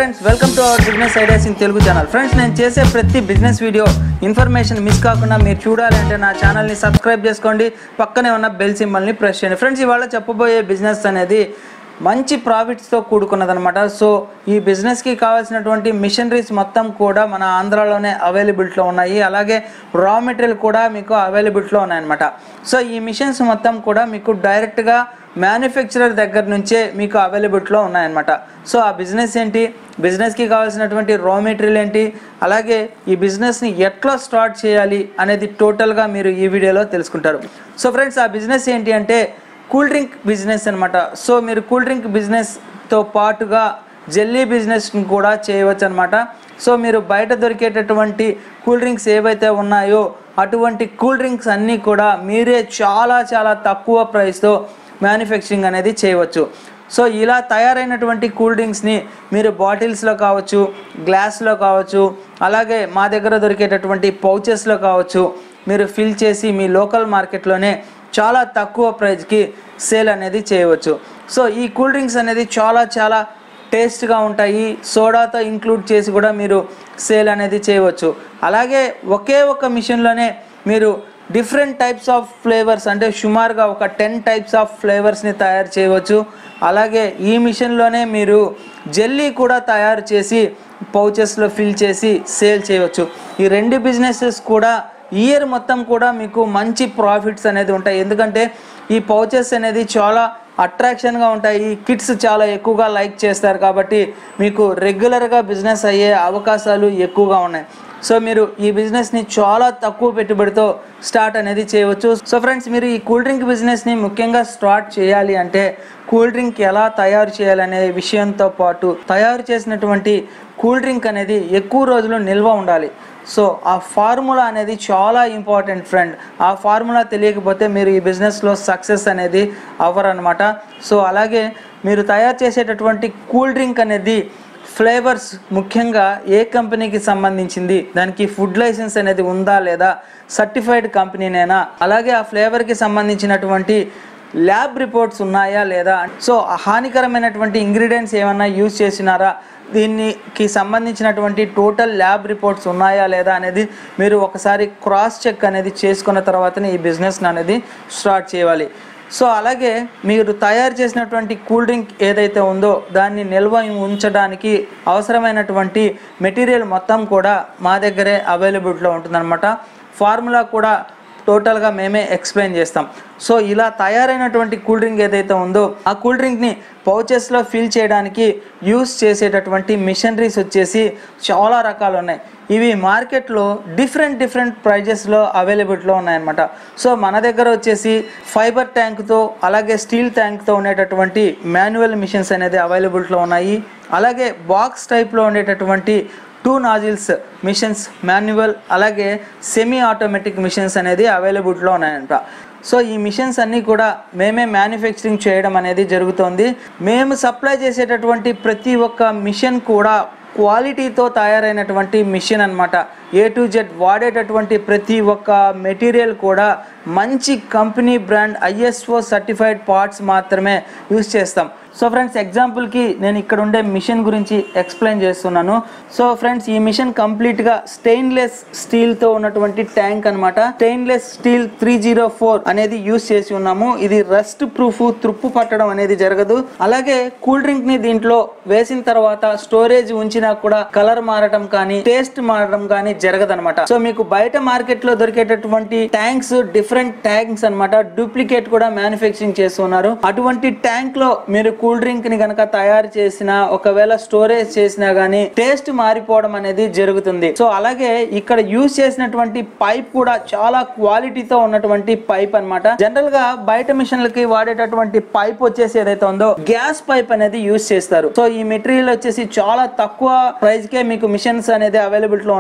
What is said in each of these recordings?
friends welcome to our business ideas in Telugu channel friends నేను చేసే ప్రతి బిజినెస్ వీడియో ఇన్ఫర్మేషన్ మిస్ కాకుండా మీరు చూడాలి అంటే నా ఛానల్ని సబ్స్క్రైబ్ చేసుకోండి పక్కనే ఉన్న బెల్ సింబల్ని ప్రెస్ చేయండి ఫ్రెండ్స్ ఇవాళ చెప్పబోయే బిజినెస్ అనేది మంచి ప్రాఫిట్స్తో కూడుకున్నదనమాట సో ఈ బిజినెస్కి కావాల్సినటువంటి మిషనరీస్ మొత్తం కూడా మన ఆంధ్రాలోనే అవైలబిలిటీలో ఉన్నాయి అలాగే రా మెటీరియల్ కూడా మీకు అవైలబిలిటీలో ఉన్నాయన్నమాట సో ఈ మిషన్స్ మొత్తం కూడా మీకు డైరెక్ట్గా మ్యానుఫ్యాక్చరర్ దగ్గర నుంచే మీకు అవైలబిలిటీలో ఉన్నాయన్నమాట సో ఆ బిజినెస్ ఏంటి బిజినెస్కి కావాల్సినటువంటి రా మెటీరియల్ ఏంటి అలాగే ఈ బిజినెస్ని ఎట్లా స్టార్ట్ చేయాలి అనేది టోటల్గా మీరు ఈ వీడియోలో తెలుసుకుంటారు సో ఫ్రెండ్స్ ఆ బిజినెస్ ఏంటి అంటే కూల్ డ్రింక్ బిజినెస్ అనమాట సో మీరు కూల్ డ్రింక్ బిజినెస్తో పాటుగా జెల్లీ బిజినెస్ని కూడా చేయవచ్చు అనమాట సో మీరు బయట దొరికేటటువంటి కూల్ డ్రింక్స్ ఏవైతే ఉన్నాయో అటువంటి కూల్ డ్రింక్స్ అన్నీ కూడా మీరే చాలా చాలా తక్కువ ప్రైస్తో మ్యానుఫ్యాక్చరింగ్ అనేది చేయవచ్చు సో ఇలా తయారైనటువంటి కూల్ డ్రింక్స్ని మీరు బాటిల్స్లో కావచ్చు గ్లాస్లో కావచ్చు అలాగే మా దగ్గర దొరికేటటువంటి పౌచెస్లో కావచ్చు మీరు ఫిల్ చేసి మీ లోకల్ మార్కెట్లోనే చాలా తక్కువ ప్రైస్కి సేల్ అనేది చేయవచ్చు సో ఈ కూల్ డ్రింక్స్ అనేది చాలా చాలా టేస్ట్గా ఉంటాయి సోడాతో ఇంక్లూడ్ చేసి కూడా మీరు సేల్ అనేది చేయవచ్చు అలాగే ఒకే ఒక మిషన్లోనే మీరు డిఫరెంట్ టైప్స్ ఆఫ్ ఫ్లేవర్స్ అంటే సుమారుగా ఒక టెన్ టైప్స్ ఆఫ్ ఫ్లేవర్స్ని తయారు చేయవచ్చు అలాగే ఈ మిషన్లోనే మీరు జెల్లీ కూడా తయారు చేసి పౌచెస్లో ఫిల్ చేసి సేల్ చేయవచ్చు ఈ రెండు బిజినెసెస్ కూడా ఇయర్ మొత్తం కూడా మీకు మంచి ప్రాఫిట్స్ అనేది ఉంటాయి ఎందుకంటే ఈ పౌచెస్ అనేది చాలా అట్రాక్షన్గా ఉంటాయి ఈ కిడ్స్ చాలా ఎక్కువగా లైక్ చేస్తారు కాబట్టి మీకు రెగ్యులర్గా బిజినెస్ అయ్యే అవకాశాలు ఎక్కువగా ఉన్నాయి సో మీరు ఈ బిజినెస్ని చాలా తక్కువ పెట్టుబడితో స్టార్ట్ అనేది చేయవచ్చు సో ఫ్రెండ్స్ మీరు ఈ కూల్ డ్రింక్ బిజినెస్ని ముఖ్యంగా స్టార్ట్ చేయాలి అంటే కూల్ డ్రింక్ ఎలా తయారు చేయాలనే విషయంతో పాటు తయారు చేసినటువంటి కూల్ డ్రింక్ అనేది ఎక్కువ రోజులు నిల్వ ఉండాలి సో ఆ ఫార్ములా అనేది చాలా ఇంపార్టెంట్ ఫ్రెండ్ ఆ ఫార్ములా తెలియకపోతే మీరు ఈ బిజినెస్లో సక్సెస్ అనేది అవ్వరనమాట సో అలాగే మీరు తయారు చేసేటటువంటి కూల్ డ్రింక్ అనేది ఫ్లేవర్స్ ముఖ్యంగా ఏ కంపెనీకి సంబంధించింది దానికి ఫుడ్ లైసెన్స్ అనేది ఉందా లేదా సర్టిఫైడ్ కంపెనీనేనా అలాగే ఆ ఫ్లేవర్కి సంబంధించినటువంటి ల్యాబ్ రిపోర్ట్స్ ఉన్నాయా లేదా సో హానికరమైనటువంటి ఇంగ్రీడియంట్స్ ఏమన్నా యూజ్ చేసినారా దీనికి సంబంధించినటువంటి టోటల్ ల్యాబ్ రిపోర్ట్స్ ఉన్నాయా లేదా అనేది మీరు ఒకసారి క్రాస్ చెక్ అనేది చేసుకున్న తర్వాతనే ఈ బిజినెస్ అనేది స్టార్ట్ చేయాలి సో అలాగే మీరు తయారు చేసినటువంటి కూల్ డ్రింక్ ఏదైతే ఉందో దాన్ని నిల్వ ఉంచడానికి అవసరమైనటువంటి మెటీరియల్ మొత్తం కూడా మా దగ్గరే అవైలబిలిటీలో ఉంటుందన్నమాట ఫార్ములా కూడా టోటల్గా మేమే ఎక్స్ప్లెయిన్ చేస్తాం సో ఇలా తయారైనటువంటి కూల్ డ్రింక్ ఏదైతే ఉందో ఆ కూల్ డ్రింక్ని పౌచెస్లో ఫిల్ చేయడానికి యూస్ చేసేటటువంటి మిషనరీస్ వచ్చేసి చాలా రకాలు ఉన్నాయి ఇవి మార్కెట్లో డిఫరెంట్ డిఫరెంట్ ప్రైజెస్లో అవైలబిలిటీలో ఉన్నాయన్నమాట సో మన దగ్గర వచ్చేసి ఫైబర్ ట్యాంక్తో అలాగే స్టీల్ ట్యాంక్తో ఉండేటటువంటి మాన్యువల్ మిషన్స్ అనేది అవైలబిలిటీలో ఉన్నాయి అలాగే బాక్స్ టైప్లో ఉండేటటువంటి టూ నాజిల్స్ మిషన్స్ మాన్యువల్ అలాగే సెమీ ఆటోమేటిక్ మిషన్స్ అనేది అవైలబిలిటీలో ఉన్నాయంట సో ఈ మిషన్స్ అన్నీ కూడా మేమే మ్యానుఫ్యాక్చరింగ్ చేయడం అనేది జరుగుతోంది మేము సప్లై చేసేటటువంటి ప్రతి ఒక్క మిషన్ కూడా క్వాలిటీతో తయారైనటువంటి మిషన్ అనమాట ఏ టు జెడ్ వాడేటటువంటి ప్రతి ఒక్క మెటీరియల్ కూడా మంచి company brand ISO certified parts మాత్రమే యూస్ చేస్తాం సో ఫ్రెండ్స్ ఎగ్జాంపుల్కి నేను ఇక్కడ ఉండే మిషన్ గురించి ఎక్స్ప్లెయిన్ చేస్తున్నాను సో ఫ్రెండ్స్ ఈ మిషన్ కంప్లీట్గా స్టెయిన్లెస్ స్టీల్తో ఉన్నటువంటి ట్యాంక్ అనమాట stainless steel three zero four అనేది యూస్ చేసి ఉన్నాము ఇది రస్ట్ ప్రూఫ్ తుప్పు పట్టడం అనేది జరగదు అలాగే కూల్ డ్రింక్ ని దీంట్లో వేసిన తర్వాత స్టోరేజ్ ఉంచినా కూడా కలర్ మారటం కానీ టేస్ట్ మారడం కానీ జరగదనమాట సో మీకు బయట మార్కెట్ లో దొరికేటటువంటి ట్యాంక్స్ డిఫరెంట్ ట్యాంక్స్ అన్నమాట డూప్లికేట్ కూడా మ్యానుఫ్యాక్చరింగ్ చేస్తున్నారు అటువంటి ట్యాంక్ లో మీరు కూల్ డ్రింక్ ని గనక తయారు చేసినా ఒకవేళ స్టోరేజ్ చేసినా గానీ టేస్ట్ మారిపోవడం అనేది జరుగుతుంది సో అలాగే ఇక్కడ యూజ్ చేసినటువంటి పైప్ కూడా చాలా క్వాలిటీతో ఉన్నటువంటి పైప్ అన్నమాట జనరల్ గా బయట మిషన్లకి వాడేటటువంటి పైప్ వచ్చేసి ఏదైతే ఉందో గ్యాస్ పైప్ అనేది యూజ్ చేస్తారు సో ఈ మెటీరియల్ వచ్చేసి చాలా తక్కువ ప్రైస్ కే మీకు మిషన్స్ అనేది అవైలబిలిటీ లో ఉన్నాయి కావాలంటే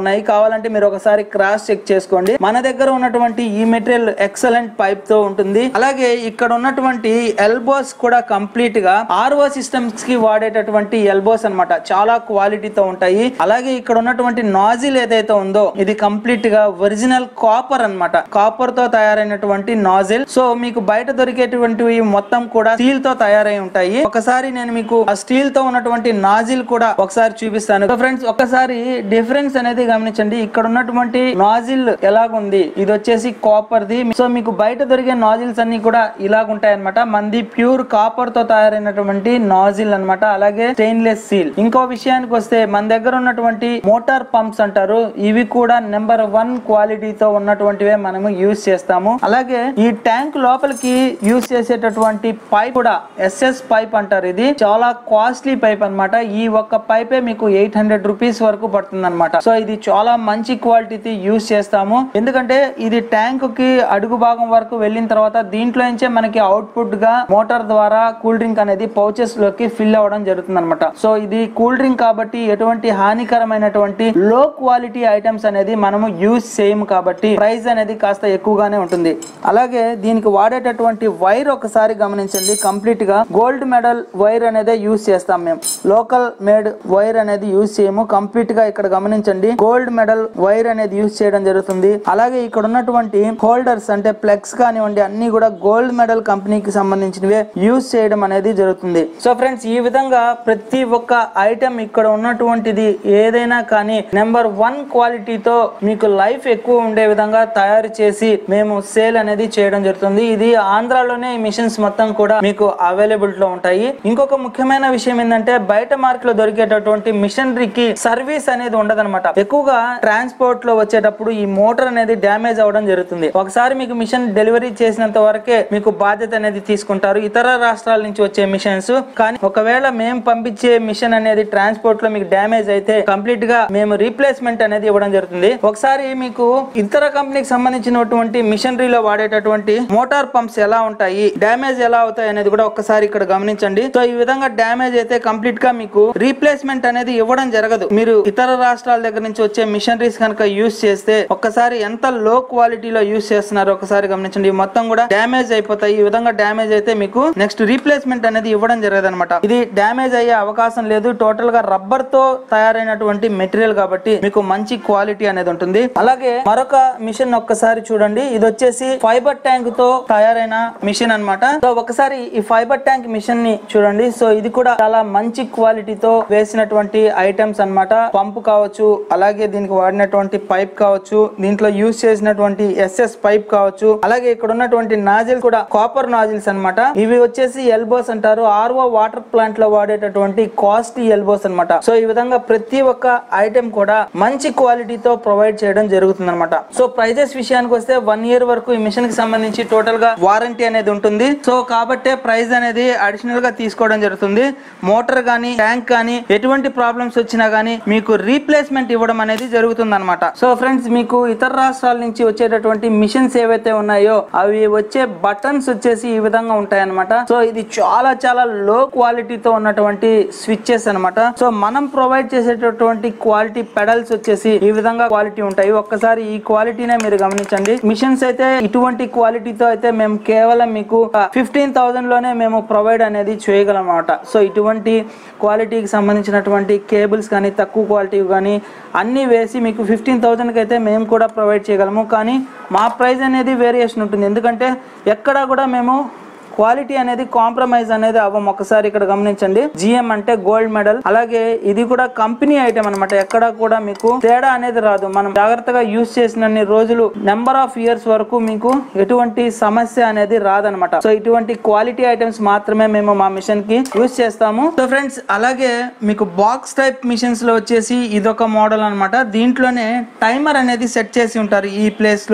కావాలంటే మీరు ఒకసారి క్రాస్ చెక్ చేసుకోండి మన దగ్గర ఉన్నటువంటి ఈ మెటీరియల్ ఎక్సలెంట్ పైప్ తో ఉంటుంది అలాగే ఇక్కడ ఉన్నటువంటి ఎల్బోస్ కూడా కంప్లీట్ గా ఆర్ఓ సిస్టమ్స్ కి వాడేటటువంటి ఎల్బోస్ అన్నమాట చాలా క్వాలిటీతో ఉంటాయి అలాగే ఇక్కడ ఉన్నటువంటి నాజిల్ ఏదైతే ఉందో ఇది కంప్లీట్ గా ఒరిజినల్ కాపర్ అన్నమాట కాపర్ తో తయారైనటువంటి నాజిల్ సో మీకు బయట దొరికేటువంటివి మొత్తం కూడా స్టీల్ తో తయారై ఉంటాయి ఒకసారి నేను మీకు ఆ స్టీల్ తో ఉన్నటువంటి నాజిల్ కూడా ఒకసారి చూపిస్తాను ఫ్రెండ్స్ ఒకసారి డిఫరెన్స్ అనేది గమనించండి ఇక్కడ ఉన్నటువంటి నాజిల్ ఎలాగుంది ఇది వచ్చేసి కాపర్ ది సో మీకు బయట దొరికే నాజిల్స్ అన్ని కూడా ఇలాగుంటాయి అనమాట మంది ప్యూర్ కాపర్ తో తయారైనటువంటి నాజిల్ అన్నమాట అలాగే స్టెయిన్లెస్ స్టీల్ ఇంకో విషయానికి వస్తే మన దగ్గర ఉన్నటువంటి మోటార్ పంప్స్ అంటారు ఇవి కూడా నెంబర్ వన్ క్వాలిటీతో ఉన్నటువంటివే మనము యూజ్ చేస్తాము అలాగే ఈ ట్యాంక్ లోపలికి యూజ్ చేసేటటువంటి పైప్ కూడా ఎస్ఎస్ పైప్ అంటారు ఇది చాలా కాస్ట్లీ పైప్ అన్నమాట ఈ ఒక్క పైపే మీకు ఎయిట్ హండ్రెడ్ రూపీస్ వరకు పడుతుంది అనమాట సో ఇది చాలా మంచి క్వాలిటీ యూజ్ చేస్తాము ఎందుకంటే ఇది ట్యాంక్ కి అడుగు భాగం వరకు వెళ్ళిన తర్వాత దీంట్లో నుంచే మనకి అవుట్పుట్ గా మోటార్ ద్వారా కూల్ డ్రింక్ అనేది పౌచెస్ లోకి ఫిల్ అవ్వడం జరుగుతుంది అనమాట సో ఇది కూల్ డ్రింక్ కాబట్టి ఎటువంటి హానికరమైనటువంటి లో క్వాలిటీ ఐటమ్స్ అనేది మనము యూజ్ చేయము కాబట్టి ప్రైస్ అనేది కాస్త ఎక్కువగానే ఉంటుంది అలాగే దీనికి వాడేటటువంటి వైర్ ఒకసారి గమనించండి కంప్లీట్ గా గోల్డ్ మెడల్ వైర్ అనేది యూజ్ చేస్తాం మేము లోకల్ మేడ్ వైర్ అనేది యూజ్ చేయము కంప్లీట్ గా ఇక్కడ గమనించండి గోల్డ్ మెడల్ వైర్ అనేది యూజ్ చేయడం జరుగుతుంది అలాగే ఇక్కడ ఉన్నటువంటి హోల్డర్స్ అంటే ప్లగ్స్ కానివ్వండి అన్ని కూడా గోల్డ్ మెడల్ కంపెనీకి సంబంధించినవే యూజ్ చేయడం అనేది జరుగుతుంది సో ఫ్రెండ్స్ ఈ విధంగా ప్రతి ఒక్క ఐటమ్ ఇక్కడ ఉన్నటువంటిది ఏదైనా కానీ నెంబర్ వన్ క్వాలిటీతో మీకు లైఫ్ ఎక్కువ ఉండే విధంగా తయారు చేసి మేము సేల్ అనేది చేయడం జరుగుతుంది ఇది ఆంధ్రాలోనే ఈ మిషన్స్ మొత్తం కూడా మీకు అవైలబుల్ లో ఉంటాయి ఇంకొక ముఖ్యమైన విషయం ఏంటంటే బయట మార్కెట్ లో దొరికేటటువంటి మిషనరీకి సర్వీస్ అనేది ఉండదన్నమాట ఎక్కువగా ట్రాన్స్పోర్ట్ లో వచ్చేటప్పుడు ఈ మోటార్ అనేది డ్యామేజ్ అవడం జరుగుతుంది ఒకసారి మీకు మిషన్ డెలివరీ చేసినంత వరకే మీకు బాధ్యత అనేది తీసుకుంటారు ఇతర రాష్ట్రాల నుంచి వచ్చే మిషన్స్ కానీ ఒకవేళ మేము పంపించే మిషన్ అనేది ట్రాన్స్పోర్ట్ లో మీకు డ్యామేజ్ అయితే కంప్లీట్ గా మేము రీప్లేస్మెంట్ అనేది ఇవ్వడం జరుగుతుంది ఒకసారి మీకు ఇతర కంపెనీకి సంబంధించినటువంటి మిషనరీలో వాడేటటువంటి మోటార్ పంప్స్ ఎలా ఉంటాయి డ్యామేజ్ ఎలా అవుతాయి అనేది కూడా ఒక్కసారి ఇక్కడ గమనించండి సో ఈ విధంగా డ్యామేజ్ అయితే కంప్లీట్ గా మీకు రీప్లేస్మెంట్ అనేది ఇవ్వడం జరగదు మీరు ఇతర రాష్ట్రాల దగ్గర నుంచి వచ్చే మిషనరీస్ కనుక యూస్ చేస్తే ఒక్కసారి ఎంత లో క్వాలిటీలో యూస్ చేస్తున్నారో ఒకసారి గమనించండి ఇవి మొత్తం కూడా డ్యామేజ్ అయిపోతాయి ఈ విధంగా డ్యామేజ్ అయితే మీకు నెక్స్ట్ రీప్లేస్మెంట్ అనేది ఇవ్వడం జరగదు అనమాట ఇది డ్యామేజ్ అయ్యే అవకాశం లేదు టోటల్ గా రబ్బర్ తో తయారైనటువంటి మెటీరియల్ కాబట్టి మీకు మంచి క్వాలిటీ అనేది ఉంటుంది అలాగే మరొక మిషన్ ఒక్కసారి చూడండి ఇది వచ్చేసి ఫైబర్ ట్యాంక్ తో తయారైన మిషన్ అన్నమాట సో ఒకసారి ఈ ఫైబర్ ట్యాంక్ మిషన్ ని చూడండి సో ఇది కూడా చాలా మంచి క్వాలిటీతో వేసినటువంటి ఐటమ్స్ అన్నమాట పంపు కావచ్చు అలాగే దీనికి వాడినటువంటి పైప్ కావచ్చు దీంట్లో యూజ్ చేసినటువంటి ఎస్ఎస్ పైప్ కావచ్చు అలాగే ఇక్కడ ఉన్నటువంటి నాజిల్ కూడా కాపర్ నాజిల్స్ అన్నమాట ఇవి వచ్చేసి ఎల్బోస్ అంటారు ఆర్ఓ వాటర్ ప్లాంట్ లో వాడేటటువంటి కాస్ట్లీ ఎల్బోస్ అన్నమాట సో ఈ విధంగా ప్రతి ఒక్క ఐటెం కూడా మంచి క్వాలిటీతో ప్రొవైడ్ చేయడం జరుగుతుంది అనమాట సో ప్రైజెస్ విషయానికి వస్తే వన్ ఇయర్ వరకు ఈ మిషన్ కి సంబంధించి టోటల్ గా వారంటీ అనేది ఉంటుంది సో కాబట్టే ప్రైస్ అనేది అడిషనల్ గా తీసుకోవడం జరుగుతుంది మోటార్ గానీ ట్యాంక్ కానీ ఎటువంటి ప్రాబ్లమ్స్ వచ్చినా గానీ మీకు రీప్లేస్మెంట్ ఇవ్వడం అనేది జరుగుతుంది అనమాట సో ఫ్రెండ్స్ మీకు ఇతర రాష్ట్రాల నుంచి వచ్చేటటువంటి మిషన్స్ ఏవైతే ఉన్నాయో అవి వచ్చే బటన్స్ వచ్చేసి ఈ విధంగా ఉంటాయి అనమాట సో ఇది చాలా చాలా లో క్వాలిటీతో ఉన్నటువంటి స్విచ్చెస్ అన్నమాట సో మనం ప్రొవైడ్ చేసేటటువంటి క్వాలిటీ పెడల్స్ వచ్చేసి ఈ విధంగా క్వాలిటీ ఉంటాయి ఒక్కసారి ఈ క్వాలిటీనే మీరు గమనించండి మిషన్స్ అయితే ఇటువంటి క్వాలిటీతో అయితే మేము కేవలం మీకు ఫిఫ్టీన్ థౌసండ్ లోనే మేము ప్రొవైడ్ అనేది చేయగలం అనమాట సో ఇటువంటి క్వాలిటీకి సంబంధించినటువంటి కేబుల్స్ కానీ తక్కువ క్వాలిటీ కానీ అన్నీ వేసి మీకు ఫిఫ్టీన్ థౌసండ్కి అయితే మేము కూడా ప్రొవైడ్ చేయగలము కానీ మా ప్రైస్ అనేది వేరియేషన్ ఉంటుంది ఎందుకంటే ఎక్కడా కూడా మేము క్వాలిటీ అనేది కాంప్రమైజ్ అనేది అవ్వం ఒకసారి ఇక్కడ గమనించండి జిఎం అంటే గోల్డ్ మెడల్ అలాగే ఇది కూడా కంపెనీ ఐటమ్ అన్నమాట ఎక్కడ కూడా మీకు తేడా అనేది రాదు మనం జాగ్రత్తగా యూజ్ చేసినన్ని రోజులు నెంబర్ ఆఫ్ ఇయర్స్ వరకు మీకు ఎటువంటి సమస్య అనేది రాదనమాట సో ఇటువంటి క్వాలిటీ ఐటమ్స్ మాత్రమే మేము మా మిషన్ కి యూజ్ చేస్తాము సో ఫ్రెండ్స్ అలాగే మీకు బాక్స్ టైప్ మిషన్స్ లో వచ్చేసి ఇదొక మోడల్ అన్నమాట దీంట్లోనే టైమర్ అనేది సెట్ చేసి ఉంటారు ఈ ప్లేస్ లో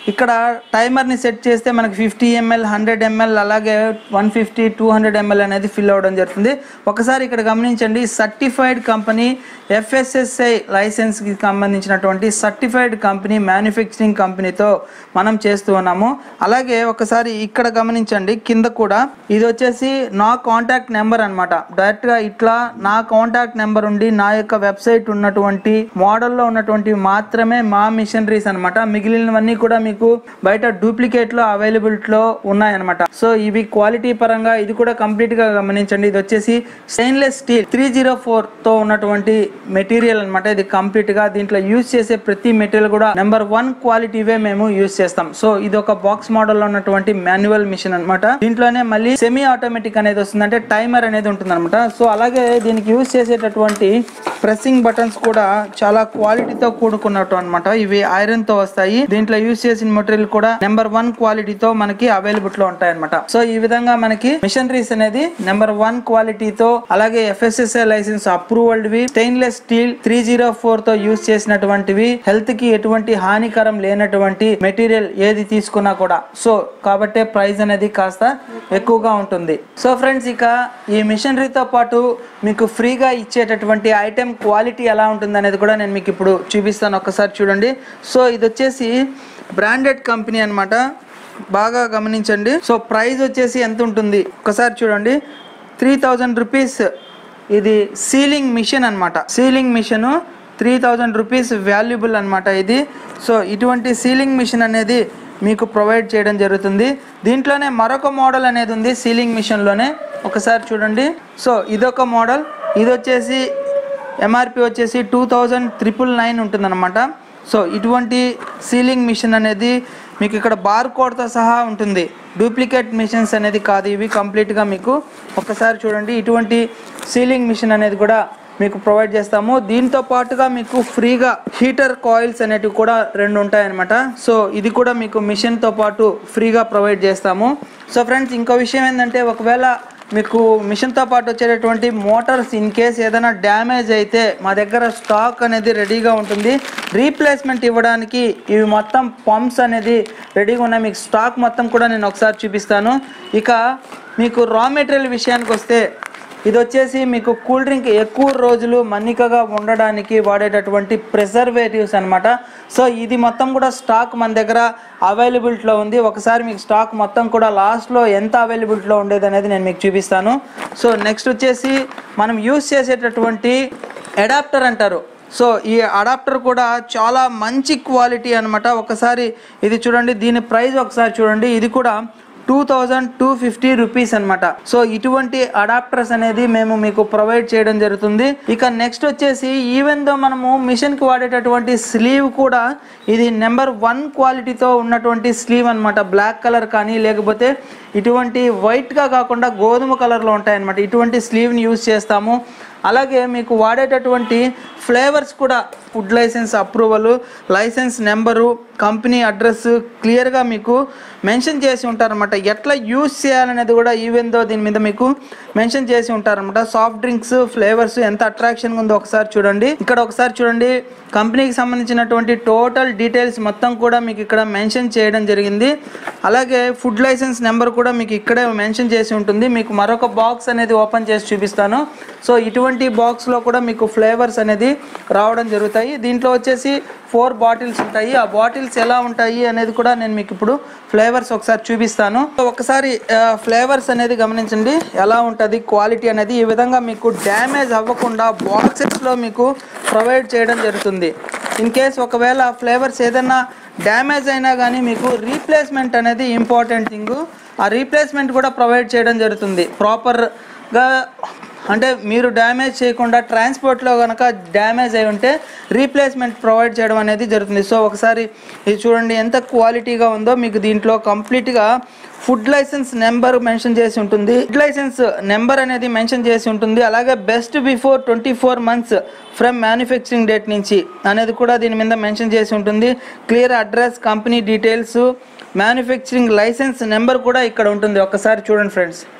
ఇక్కడ టైమర్ని సెట్ చేస్తే మనకి ఫిఫ్టీ ఎంఎల్ హండ్రెడ్ ఎంఎల్ అలాగే one fifty two hundred ML అనేది ఫిల్ అవ్వడం జరుగుతుంది ఒకసారి ఇక్కడ గమనించండి సర్టిఫైడ్ కంపెనీ ఎఫ్ఎస్ఎస్ఐ లైసెన్స్కి సంబంధించినటువంటి సర్టిఫైడ్ కంపెనీ మ్యానుఫ్యాక్చరింగ్ కంపెనీతో మనం చేస్తూ ఉన్నాము అలాగే ఒకసారి ఇక్కడ గమనించండి కింద కూడా ఇది వచ్చేసి నా కాంటాక్ట్ నెంబర్ అనమాట డైరెక్ట్గా ఇట్లా నా కాంటాక్ట్ నెంబర్ ఉండి నా యొక్క వెబ్సైట్ ఉన్నటువంటి మోడల్లో ఉన్నటువంటి మాత్రమే మా మిషనరీస్ అనమాట మిగిలినవన్నీ కూడా మీకు బయట డూప్లికేట్ లో అవైలబిలిటీ లో ఉన్నాయన్నమాట సో ఇవి క్వాలిటీ పరంగా ఇది కూడా కంప్లీట్ గా గమనించండి ఇది వచ్చేసి stainless steel three zero four తో ఉన్నటువంటి మెటీరియల్ అన్నమాట ఇది కంప్లీట్ గా దీంట్లో యూజ్ చేసే ప్రతి మెటీరియల్ కూడా నెంబర్ వన్ క్వాలిటీవే మేము యూజ్ చేస్తాం సో ఇది ఒక బాక్స్ మోడల్ లో ఉన్నటువంటి మాన్యువల్ మిషన్ అన్నమాట దీంట్లోనే మళ్ళీ సెమీ ఆటోమేటిక్ అనేది వస్తుంది అంటే టైమర్ అనేది ఉంటుంది అనమాట సో అలాగే దీనికి యూజ్ చేసేటటువంటి ప్రెస్సింగ్ బటన్స్ కూడా చాలా క్వాలిటీతో కూడుకున్నట్టు అనమాట ఇవి ఐరన్ తో వస్తాయి దీంట్లో యూజ్ చేసిన మెటీరియల్ కూడా నెంబర్ వన్ క్వాలిటీతో మనకి అవైలబుల్ లో ఉంటాయి అనమాట సో ఈ విధంగా మనకి మిషనరీస్ అనేది నెంబర్ వన్ క్వాలిటీతో అలాగే ఎఫ్ఎస్ఎస్ఐ లైసెన్స్ అప్రూవల్డ్ వి stainless steel three zero four తో యూజ్ చేసినటువంటివి హెల్త్ కి ఎటువంటి హానికరం లేనటువంటి మెటీరియల్ ఏది తీసుకున్నా కూడా సో కాబట్టే ప్రైస్ అనేది కాస్త ఎక్కువగా ఉంటుంది సో ఫ్రెండ్స్ ఇక ఈ మిషనరీతో పాటు మీకు ఫ్రీగా ఇచ్చేటటువంటి ఐటెం క్వాలిటీ ఎలా ఉంటుంది అనేది కూడా నేను మీకు ఇప్పుడు చూపిస్తాను ఒకసారి చూడండి సో ఇది వచ్చేసి బ్రాండెడ్ కంపెనీ అన్నమాట బాగా గమనించండి సో ప్రైస్ వచ్చేసి ఎంత ఉంటుంది ఒకసారి చూడండి త్రీ థౌజండ్ రూపీస్ ఇది సీలింగ్ మిషన్ అన్నమాట sealing machine three thousand rupees valuable అనమాట ఇది సో ఇటువంటి సీలింగ్ మిషన్ అనేది మీకు ప్రొవైడ్ చేయడం జరుగుతుంది దీంట్లోనే మరొక మోడల్ అనేది ఉంది సీలింగ్ మిషన్లోనే ఒకసారి చూడండి సో ఇదొక మోడల్ ఇది వచ్చేసి ఎంఆర్పి వచ్చేసి టూ థౌజండ్ త్రిపుల్ నైన్ ఉంటుందన్నమాట సో ఇటువంటి సీలింగ్ మిషన్ అనేది మీకు ఇక్కడ బార్ కోడ్తో సహా ఉంటుంది డూప్లికేట్ మిషన్స్ అనేది కాదు ఇవి కంప్లీట్గా మీకు ఒకసారి చూడండి ఇటువంటి సీలింగ్ మిషన్ అనేది కూడా మీకు ప్రొవైడ్ చేస్తాము దీంతో పాటుగా మీకు ఫ్రీగా హీటర్ కాయిల్స్ అనేటివి కూడా రెండు ఉంటాయన్నమాట సో ఇది కూడా మీకు మిషన్తో పాటు ఫ్రీగా ప్రొవైడ్ చేస్తాము సో ఫ్రెండ్స్ ఇంకో విషయం ఏంటంటే ఒకవేళ మీకు మిషన్తో పాటు వచ్చేటటువంటి మోటార్స్ ఇన్ కేస్ ఏదైనా డ్యామేజ్ అయితే మా దగ్గర స్టాక్ అనేది రెడీగా ఉంటుంది రీప్లేస్మెంట్ ఇవ్వడానికి ఇవి మొత్తం పంప్స్ అనేది రెడీగా ఉన్నాయి మీకు స్టాక్ మొత్తం కూడా నేను ఒకసారి చూపిస్తాను ఇక మీకు రా మెటీరియల్ విషయానికి వస్తే ఇది వచ్చేసి మీకు కూల్ డ్రింక్ ఎక్కువ రోజులు మన్నికగా ఉండడానికి వాడేటటువంటి ప్రిజర్వేటివ్స్ అన్నమాట సో ఇది మొత్తం కూడా స్టాక్ మన దగ్గర అవైలబిలిటీలో ఉంది ఒకసారి మీకు స్టాక్ మొత్తం కూడా లాస్ట్లో ఎంత అవైలబిలిటీలో ఉండేది అనేది నేను మీకు చూపిస్తాను సో నెక్స్ట్ వచ్చేసి మనం యూస్ చేసేటటువంటి అడాప్టర్ అంటారు సో ఈ అడాప్టర్ కూడా చాలా మంచి క్వాలిటీ అన్నమాట ఒకసారి ఇది చూడండి దీని ప్రైస్ ఒకసారి చూడండి ఇది కూడా two thousand two fifty rupees అనమాట సో ఇటువంటి అడాప్టర్స్ అనేది మేము మీకు ప్రొవైడ్ చేయడం జరుగుతుంది ఇక నెక్స్ట్ వచ్చేసి ఈవెన్ దో మనము మిషన్ కి వాడేటటువంటి స్లీవ్ కూడా ఇది నెంబర్ వన్ క్వాలిటీతో ఉన్నటువంటి స్లీవ్ అన్నమాట బ్లాక్ కలర్ కానీ లేకపోతే ఇటువంటి వైట్గా కాకుండా గోధుమ కలర్లో ఉంటాయన్నమాట ఇటువంటి స్లీవ్ని యూజ్ చేస్తాము అలాగే మీకు వాడేటటువంటి ఫ్లేవర్స్ కూడా food license approval license number company address క్లియర్గా మీకు మెన్షన్ చేసి ఉంటారనమాట ఎట్లా యూస్ చేయాలనేది కూడా ఈవెన్ దో దీని మీద మీకు మెన్షన్ చేసి ఉంటారనమాట సాఫ్ట్ డ్రింక్స్ ఫ్లేవర్స్ ఎంత అట్రాక్షన్ ఉందో ఒకసారి చూడండి ఇక్కడ ఒకసారి చూడండి కంపెనీకి సంబంధించినటువంటి టోటల్ డీటెయిల్స్ మొత్తం కూడా మీకు ఇక్కడ మెన్షన్ చేయడం జరిగింది అలాగే ఫుడ్ లైసెన్స్ నెంబర్ కూడా మీకు ఇక్కడే మెన్షన్ చేసి ఉంటుంది మీకు మరొక బాక్స్ అనేది ఓపెన్ చేసి చూపిస్తాను సో ఇటువంటి బాక్స్లో కూడా మీకు ఫ్లేవర్స్ అనేది రావడం జరుగుతాయి దీంట్లో వచ్చేసి ఫోర్ బాటిల్స్ ఉంటాయి ఆ బాటిల్స్ ఎలా ఉంటాయి అనేది కూడా నేను మీకు ఇప్పుడు ఫ్లేవర్స్ ఒకసారి చూపిస్తాను సో ఒకసారి ఫ్లేవర్స్ అనేది గమనించండి ఎలా ఉంటుంది క్వాలిటీ అనేది ఈ విధంగా మీకు డ్యామేజ్ అవ్వకుండా బాక్సెస్లో మీకు ప్రొవైడ్ చేయడం జరుగుతుంది ఇన్ కేస్ ఒకవేళ ఫ్లేవర్స్ ఏదైనా డ్యామేజ్ అయినా కానీ మీకు రీప్లేస్మెంట్ అనేది ఇంపార్టెంట్ థింగ్ ఆ రీప్లేస్మెంట్ కూడా ప్రొవైడ్ చేయడం జరుగుతుంది ప్రాపర్గా అంటే మీరు డ్యామేజ్ చేయకుండా ట్రాన్స్పోర్ట్లో కనుక డ్యామేజ్ అయి ఉంటే రీప్లేస్మెంట్ ప్రొవైడ్ చేయడం అనేది జరుగుతుంది సో ఒకసారి ఇది చూడండి ఎంత క్వాలిటీగా ఉందో మీకు దీంట్లో కంప్లీట్గా ఫుడ్ లైసెన్స్ నెంబర్ మెన్షన్ చేసి ఉంటుంది ఫుడ్ లైసెన్స్ నెంబర్ అనేది మెన్షన్ చేసి ఉంటుంది అలాగే best before twenty four months from manufacturing date నుంచి అనేది కూడా దీని మీద మెన్షన్ చేసి ఉంటుంది clear address company details manufacturing license number కూడా ఇక్కడ ఉంటుంది ఒక్కసారి చూడండి ఫ్రెండ్స్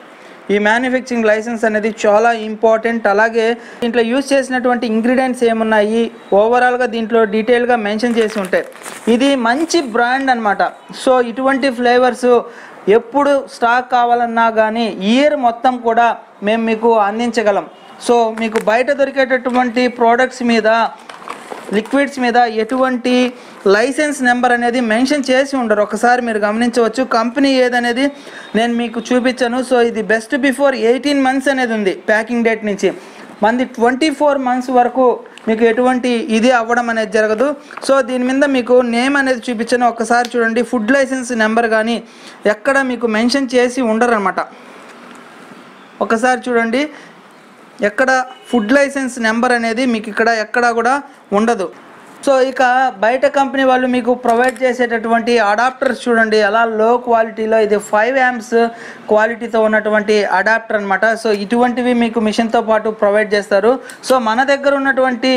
ఈ మ్యానుఫ్యాక్చరింగ్ లైసెన్స్ అనేది చాలా ఇంపార్టెంట్ అలాగే దీంట్లో యూజ్ చేసినటువంటి ఇంగ్రీడియంట్స్ ఏమున్నాయి ఓవరాల్గా దీంట్లో డీటెయిల్గా మెన్షన్ చేసి ఉంటాయి ఇది మంచి బ్రాండ్ అన్నమాట సో ఇటువంటి ఫ్లేవర్స్ ఎప్పుడు స్టాక్ కావాలన్నా కానీ ఇయర్ మొత్తం కూడా మేము మీకు అందించగలం సో మీకు బయట దొరికేటటువంటి ప్రోడక్ట్స్ మీద లిక్విడ్స్ మీద ఎటువంటి లైసెన్స్ నెంబర్ అనేది మెన్షన్ చేసి ఉండరు ఒకసారి మీరు గమనించవచ్చు కంపెనీ ఏదనేది నేను మీకు చూపించాను సో ఇది బెస్ట్ బిఫోర్ ఎయిటీన్ మంత్స్ అనేది ఉంది ప్యాకింగ్ డేట్ నుంచి మంది ట్వంటీ ఫోర్ మంత్స్ వరకు మీకు ఎటువంటి ఇది అవ్వడం అనేది జరగదు సో దీని మీద మీకు నేమ్ అనేది చూపించాను ఒకసారి చూడండి ఫుడ్ లైసెన్స్ నెంబర్ కానీ ఎక్కడ మీకు మెన్షన్ చేసి ఉండరు అనమాట ఒకసారి చూడండి ఎక్కడ ఫుడ్ లైసెన్స్ నెంబర్ అనేది మీకు ఇక్కడ ఎక్కడ కూడా ఉండదు సో ఇక బయట కంపెనీ వాళ్ళు మీకు ప్రొవైడ్ చేసేటటువంటి అడాప్టర్స్ చూడండి అలా లో క్వాలిటీలో ఇది ఫైవ్ యామ్స్ క్వాలిటీతో ఉన్నటువంటి అడాప్టర్ అనమాట సో ఇటువంటివి మీకు మిషన్తో పాటు ప్రొవైడ్ చేస్తారు సో మన దగ్గర ఉన్నటువంటి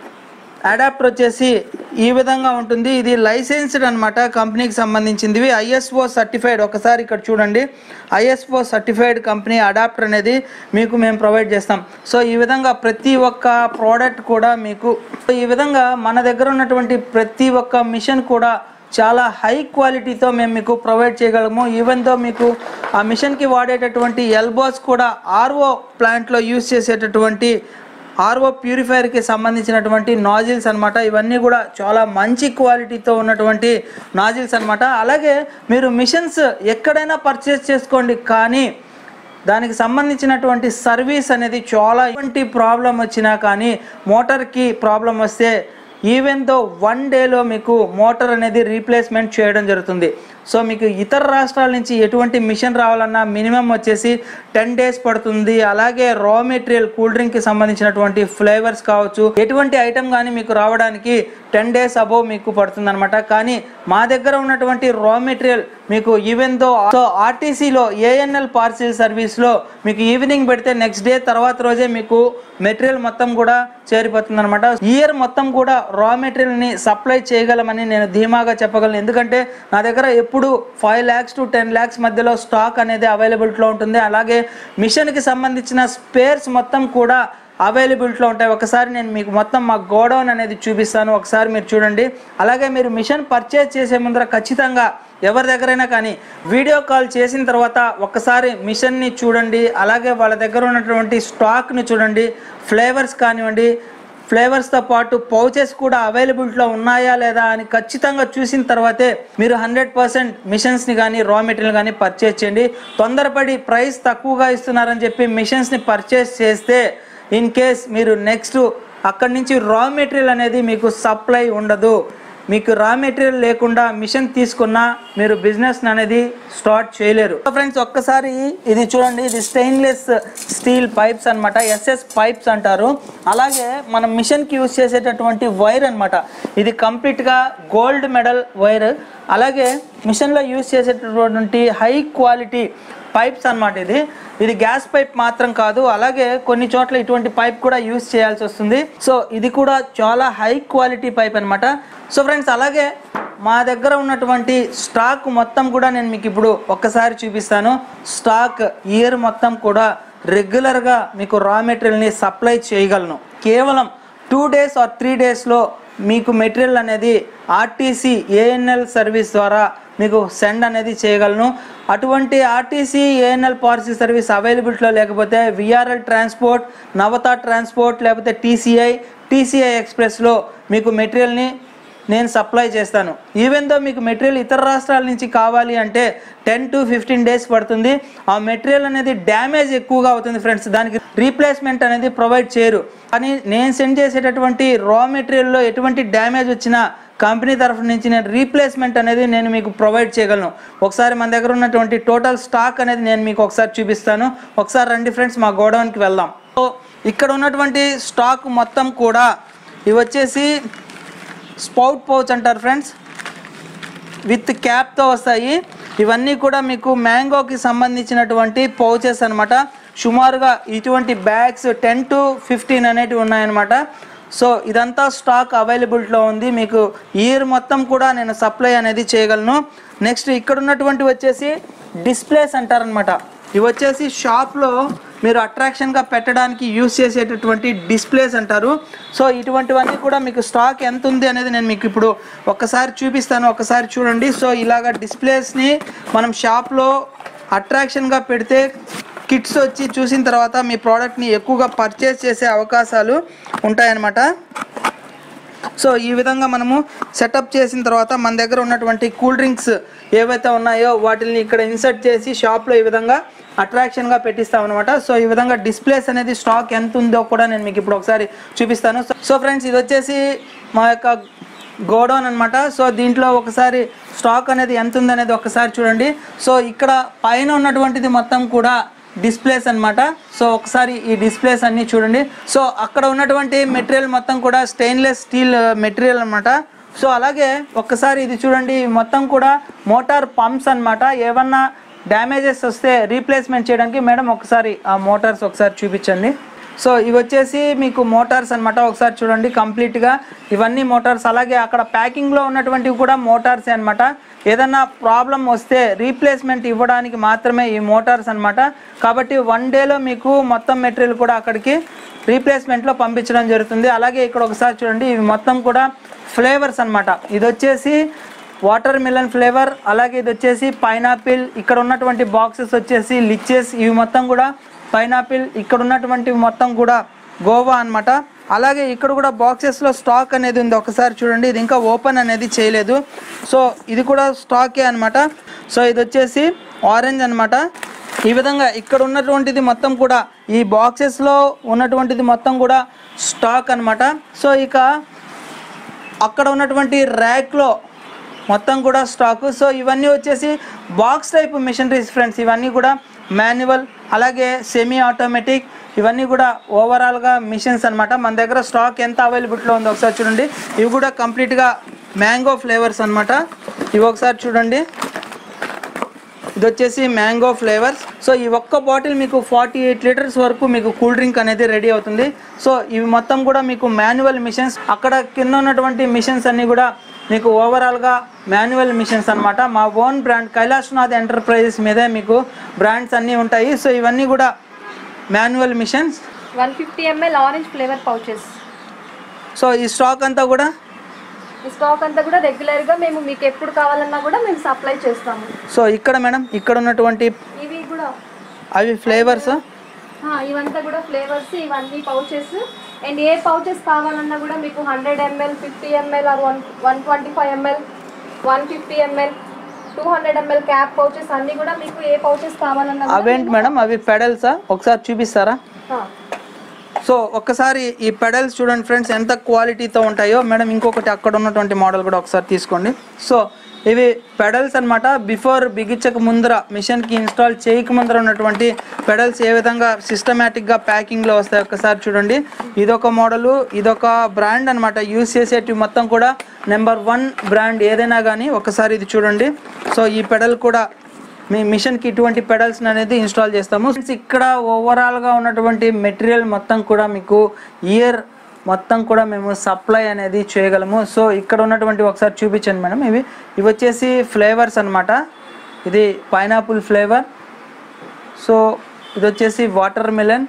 అడాప్టర్ వచ్చేసి ఈ విధంగా ఉంటుంది ఇది లైసెన్స్డ్ అనమాట కంపెనీకి సంబంధించింది ఐఎస్ఓ సర్టిఫైడ్ ఒకసారి ఇక్కడ చూడండి ఐఎస్ఓ సర్టిఫైడ్ కంపెనీ అడాప్టర్ అనేది మీకు మేము ప్రొవైడ్ చేస్తాం సో ఈ విధంగా ప్రతి ఒక్క ప్రోడక్ట్ కూడా మీకు ఈ విధంగా మన దగ్గర ఉన్నటువంటి ప్రతి ఒక్క మిషన్ కూడా చాలా హై క్వాలిటీతో మేము మీకు ప్రొవైడ్ చేయగలము ఈవెన్ దో మీకు ఆ మిషన్కి వాడేటటువంటి ఎల్బోస్ కూడా ఆర్ఓ ప్లాంట్లో యూస్ చేసేటటువంటి ఆర్ఓ ప్యూరిఫైయర్కి సంబంధించినటువంటి నాజిల్స్ అన్నమాట ఇవన్నీ కూడా చాలా మంచి క్వాలిటీతో ఉన్నటువంటి నాజిల్స్ అన్నమాట అలాగే మీరు మిషన్స్ ఎక్కడైనా పర్చేస్ చేసుకోండి కానీ దానికి సంబంధించినటువంటి సర్వీస్ అనేది చాలా ఎటువంటి ప్రాబ్లం వచ్చినా కానీ మోటార్కి ప్రాబ్లం వస్తే ఈవెన్ దో వన్ డేలో మీకు మోటార్ అనేది రీప్లేస్మెంట్ చేయడం జరుగుతుంది సో మీకు ఇతర రాష్ట్రాల నుంచి ఎటువంటి మిషన్ రావాలన్నా మినిమం వచ్చేసి టెన్ డేస్ పడుతుంది అలాగే రా మెటీరియల్ కూల్ డ్రింక్కి సంబంధించినటువంటి ఫ్లేవర్స్ కావచ్చు ఎటువంటి ఐటమ్ కానీ మీకు రావడానికి టెన్ డేస్ అబోవ్ మీకు పడుతుంది అనమాట కానీ మా దగ్గర ఉన్నటువంటి రా మెటీరియల్ మీకు ఈవెన్ దో సో ఆర్టీసీలో ఏఎన్ఎల్ పార్సిల్ సర్వీస్లో మీకు ఈవినింగ్ పెడితే నెక్స్ట్ డే తర్వాత రోజే మీకు మెటీరియల్ మొత్తం కూడా చేరిపోతుంది అనమాట ఇయర్ మొత్తం కూడా రా మెటీరియల్ని సప్లై చేయగలమని నేను ధీమాగా చెప్పగలను ఎందుకంటే నా దగ్గర ఎప్పుడు five lakhs to ten lakhs మధ్యలో స్టాక్ అనేది అవైలబిలిటీలో ఉంటుంది అలాగే మిషన్కి సంబంధించిన స్పేర్స్ మొత్తం కూడా అవైలబిలిటీలో ఉంటాయి ఒకసారి నేను మీకు మొత్తం మా గోడౌన్ అనేది చూపిస్తాను ఒకసారి మీరు చూడండి అలాగే మీరు మిషన్ పర్చేజ్ చేసే ముందర ఖచ్చితంగా ఎవరి దగ్గరైనా కానీ వీడియో కాల్ చేసిన తర్వాత ఒక్కసారి మిషన్ని చూడండి అలాగే వాళ్ళ దగ్గర ఉన్నటువంటి స్టాక్ని చూడండి ఫ్లేవర్స్ కానివ్వండి ఫ్లేవర్స్తో పాటు పౌచెస్ కూడా అవైలబిలిటీలో ఉన్నాయా లేదా అని ఖచ్చితంగా చూసిన తర్వాతే మీరు హండ్రెడ్ పర్సెంట్ మిషన్స్ని కానీ రా మెటీరియల్ కానీ పర్చేస్ చేయండి తొందరపడి ప్రైస్ తక్కువగా ఇస్తున్నారని చెప్పి మిషన్స్ని పర్చేస్ చేస్తే ఇన్ కేస్ మీరు నెక్స్ట్ అక్కడి నుంచి రా మెటీరియల్ అనేది మీకు సప్లై ఉండదు మీకు రా మెటీరియల్ లేకుండా మిషన్ తీసుకున్నా మీరు బిజినెస్ అనేది స్టార్ట్ చేయలేరు ఫ్రెండ్స్ ఒక్కసారి ఇది చూడండి ఇది స్టెయిన్లెస్ స్టీల్ పైప్స్ అన్నమాట ఎస్ఎస్ పైప్స్ అంటారు అలాగే మనం మిషన్కి యూజ్ చేసేటటువంటి వైర్ అన్నమాట ఇది కంప్లీట్గా గోల్డ్ మెడల్ వైర్ అలాగే మిషన్లో యూజ్ చేసేటటువంటి హై క్వాలిటీ పైప్స్ అన్నమాట ఇది ఇది గ్యాస్ పైప్ మాత్రం కాదు అలాగే కొన్ని చోట్ల ఇటువంటి పైప్ కూడా యూస్ చేయాల్సి వస్తుంది సో ఇది కూడా చాలా హై క్వాలిటీ పైప్ అన్నమాట సో ఫ్రెండ్స్ అలాగే మా దగ్గర ఉన్నటువంటి స్టాక్ మొత్తం కూడా నేను మీకు ఇప్పుడు ఒక్కసారి చూపిస్తాను స్టాక్ ఇయర్ మొత్తం కూడా రెగ్యులర్గా మీకు రా మెటీరియల్ని సప్లై చేయగలను కేవలం టూ డేస్ ఆర్ త్రీ డేస్లో మీకు మెటీరియల్ అనేది ఆర్టీసీ ఏఎన్ఎల్ సర్వీస్ ద్వారా మీకు సెండ్ అనేది చేయగలను అటువంటి ఆర్టీసీ ఏఎన్ఎల్ పార్సీ సర్వీస్ అవైలబిలిటీలో లేకపోతే విఆర్ఎల్ ట్రాన్స్పోర్ట్ నవత ట్రాన్స్పోర్ట్ లేకపోతే టీసీఐ టీసీఐ ఎక్స్ప్రెస్లో మీకు మెటీరియల్ని నేను సప్లై చేస్తాను ఈవెన్ దో మీకు మెటీరియల్ ఇతర రాష్ట్రాల నుంచి కావాలి అంటే టెన్ టు ఫిఫ్టీన్ డేస్ పడుతుంది ఆ మెటీరియల్ అనేది డ్యామేజ్ ఎక్కువగా అవుతుంది ఫ్రెండ్స్ దానికి రీప్లేస్మెంట్ అనేది ప్రొవైడ్ చేయరు కానీ నేను సెండ్ చేసేటటువంటి రా మెటీరియల్లో ఎటువంటి డ్యామేజ్ వచ్చినా కంపెనీ తరఫు నుంచి నేను రీప్లేస్మెంట్ అనేది నేను మీకు ప్రొవైడ్ చేయగలను ఒకసారి మన దగ్గర ఉన్నటువంటి టోటల్ స్టాక్ అనేది నేను మీకు ఒకసారి చూపిస్తాను ఒకసారి రండి ఫ్రెండ్స్ మా గోడౌన్కి వెళ్దాం సో ఇక్కడ ఉన్నటువంటి స్టాక్ మొత్తం కూడా ఇవి వచ్చేసి స్పౌట్ పౌచ్ అంటారు ఫ్రెండ్స్ విత్ క్యాప్తో వస్తాయి ఇవన్నీ కూడా మీకు మ్యాంగోకి సంబంధించినటువంటి పౌచెస్ అన్నమాట సుమారుగా ఇటువంటి బ్యాగ్స్ టెన్ టు ఫిఫ్టీన్ అనేటివి ఉన్నాయన్నమాట సో ఇదంతా స్టాక్ అవైలబిలిటీలో ఉంది మీకు ఇయర్ మొత్తం కూడా నేను సప్లై అనేది చేయగలను నెక్స్ట్ ఇక్కడ ఉన్నటువంటి వచ్చేసి డిస్ప్లేస్ అంటారనమాట ఇవి వచ్చేసి షాప్లో మీరు అట్రాక్షన్గా పెట్టడానికి యూస్ చేసేటటువంటి డిస్ప్లేస్ అంటారు సో ఇటువంటివన్నీ కూడా మీకు స్టాక్ ఎంత ఉంది అనేది నేను మీకు ఇప్పుడు ఒక్కసారి చూపిస్తాను ఒకసారి చూడండి సో ఇలాగ డిస్ప్లేస్ని మనం షాప్లో అట్రాక్షన్గా పెడితే కిట్స్ వచ్చి చూసిన తర్వాత మీ ప్రోడక్ట్ని ఎక్కువగా పర్చేస్ చేసే అవకాశాలు ఉంటాయన్నమాట సో ఈ విధంగా మనము సెటప్ చేసిన తర్వాత మన దగ్గర ఉన్నటువంటి కూల్ డ్రింక్స్ ఏవైతే ఉన్నాయో వాటిని ఇక్కడ ఇన్సర్ట్ చేసి షాప్లో ఈ విధంగా అట్రాక్షన్గా పెట్టిస్తాం అనమాట సో ఈ విధంగా డిస్ప్లేస్ అనేది స్టాక్ ఎంత ఉందో కూడా నేను మీకు ఇప్పుడు ఒకసారి చూపిస్తాను సో- సో ఫ్రెండ్స్ ఇది వచ్చేసి మా యొక్క గోడౌన్ అనమాట సో దీంట్లో ఒకసారి స్టాక్ అనేది ఎంత ఉందనేది ఒకసారి చూడండి సో ఇక్కడ పైన ఉన్నటువంటిది మొత్తం కూడా డిస్ప్లేస్ అన్నమాట సో ఒకసారి ఈ డిస్ప్లేస్ అన్నీ చూడండి సో అక్కడ ఉన్నటువంటి మెటీరియల్ మొత్తం కూడా స్టెయిన్లెస్ స్టీల్ మెటీరియల్ అన్నమాట సో అలాగే ఒక్కసారి ఇది చూడండి ఇవి మొత్తం కూడా మోటార్ పంప్స్ అన్నమాట ఏమన్నా డ్యామేజెస్ వస్తే రీప్లేస్మెంట్ చేయడానికి మేడం ఒకసారి ఆ మోటార్స్ ఒకసారి చూపించండి సో ఇవి వచ్చేసి మీకు మోటార్స్ అన్నమాట ఒకసారి చూడండి కంప్లీట్గా ఇవన్నీ మోటార్స్ అలాగే అక్కడ ప్యాకింగ్లో ఉన్నటువంటివి కూడా మోటార్స్ అన్నమాట ఏదన్నా ప్రాబ్లం వస్తే రీప్లేస్మెంట్ ఇవ్వడానికి మాత్రమే ఈ మోటార్స్ అన్నమాట కాబట్టి వన్ డేలో మీకు మొత్తం మెటీరియల్ కూడా అక్కడికి రీప్లేస్మెంట్లో పంపించడం జరుగుతుంది అలాగే ఇక్కడ ఒకసారి చూడండి ఇవి మొత్తం కూడా ఫ్లేవర్స్ అన్నమాట ఇది వచ్చేసి వాటర్ మిలన్ ఫ్లేవర్ అలాగే ఇది వచ్చేసి పైనాపిల్ ఇక్కడ ఉన్నటువంటి బాక్సెస్ వచ్చేసి లిచెస్ ఇవి మొత్తం కూడా పైనాపిల్ ఇక్కడ ఉన్నటువంటి మొత్తం కూడా గోవా అన్నమాట అలాగే ఇక్కడ కూడా బాక్సెస్లో స్టాక్ అనేది ఉంది ఒకసారి చూడండి ఇది ఇంకా ఓపెన్ అనేది చేయలేదు సో ఇది కూడా స్టాకే అన్నమాట సో ఇది వచ్చేసి ఆరెంజ్ అన్నమాట ఈ విధంగా ఇక్కడ ఉన్నటువంటిది మొత్తం కూడా ఈ బాక్సెస్లో ఉన్నటువంటిది మొత్తం కూడా స్టాక్ అన్నమాట సో ఇక అక్కడ ఉన్నటువంటి ర్యాక్లో మొత్తం కూడా స్టాకు సో ఇవన్నీ వచ్చేసి బాక్స్ టైప్ మిషనరీస్ ఫ్రెండ్స్ ఇవన్నీ కూడా మాన్యువల్ అలాగే సెమీ ఆటోమేటిక్ ఇవన్నీ కూడా ఓవరాల్గా మిషన్స్ అన్నమాట మన దగ్గర స్టాక్ ఎంత అవైలబిలిటీలో ఉందో ఒకసారి చూడండి ఇవి కూడా కంప్లీట్గా మ్యాంగో ఫ్లేవర్స్ అన్నమాట ఇవి ఒకసారి చూడండి ఇది వచ్చేసి మ్యాంగో ఫ్లేవర్స్ సో ఈ ఒక్క బాటిల్ మీకు ఫార్టీ ఎయిట్ లీటర్స్ వరకు మీకు కూల్ డ్రింక్ అనేది రెడీ అవుతుంది సో ఇవి మొత్తం కూడా మీకు మాన్యువల్ మిషన్స్ అక్కడ కింద ఉన్నటువంటి మిషన్స్ అన్నీ కూడా మీకు ఓవరాల్గా మాన్యువల్ మిషన్స్ అన్నమాట మా ఓన్ బ్రాండ్ కైలాష్నాథ్ ఎంటర్ప్రైజెస్ మీదే మీకు బ్రాండ్స్ అన్నీ ఉంటాయి సో ఇవన్నీ కూడా manual machines one fifty ML orange flavour pouches so ఈ స్టాక్ అంతా కూడా ఈ స్టాక్ అంతా కూడా రెగ్యులర్గా మేము మీకు ఎప్పుడు కావాలన్నా కూడా మేము సప్లై చేస్తాము సో ఇక్కడ మేడం ఇక్కడ ఉన్నటువంటి ఇవి కూడా అవి ఫ్లేవర్స్ ఆ, ఇవంతా కూడా ఫ్లేవర్స్ ఇవన్నీ పౌచెస్ అండ్ ఏ పౌచెస్ కావాలన్నా కూడా మీకు hundred ML fifty ML or one one twenty five ML one fifty ML two hundred ML cap pouches అన్నీ కూడా మీకు ఏ పౌచెస్ కావాలన్నా కూడా అవేంటి మేడం అవి పెడల్సా ఒకసారి చూపిస్తారా ఆ, సో ఒక్కసారి ఈ పెడల్స్ చూడండి ఫ్రెండ్స్ ఎంత క్వాలిటీతో ఉంటాయో మేడం ఇంకొకటి అక్కడ ఉన్నటువంటి మోడల్ కూడా ఒకసారి తీసుకోండి సో ఇవి పెడల్స్ అన్నమాట బిఫోర్ బిగించక ముందర మిషన్కి ఇన్స్టాల్ చేయక ముందర ఉన్నటువంటి పెడల్స్ ఏ విధంగా సిస్టమేటిక్గా ప్యాకింగ్లో వస్తాయి ఒక్కసారి చూడండి ఇదొక మోడలు ఇదొక బ్రాండ్ అన్నమాట యూస్ చేసేటివి మొత్తం కూడా నెంబర్ వన్ బ్రాండ్ ఏదైనా కానీ ఒకసారి ఇది చూడండి సో ఈ పెడల్ కూడా మీ మిషన్కి ఇటువంటి పెడల్స్ అనేది ఇన్స్టాల్ చేస్తాము Friends, ఇక్కడ ఓవరాల్గా ఉన్నటువంటి మెటీరియల్ మొత్తం కూడా మీకు ఇయర్ మొత్తం కూడా మేము సప్లై అనేది చేయగలము సో ఇక్కడ ఉన్నటువంటి ఒకసారి చూపించండి మేడం ఇవి ఇవి వచ్చేసి ఫ్లేవర్స్ అన్నమాట ఇది పైనాపిల్ ఫ్లేవర్ సో ఇది వచ్చేసి వాటర్ మిలన్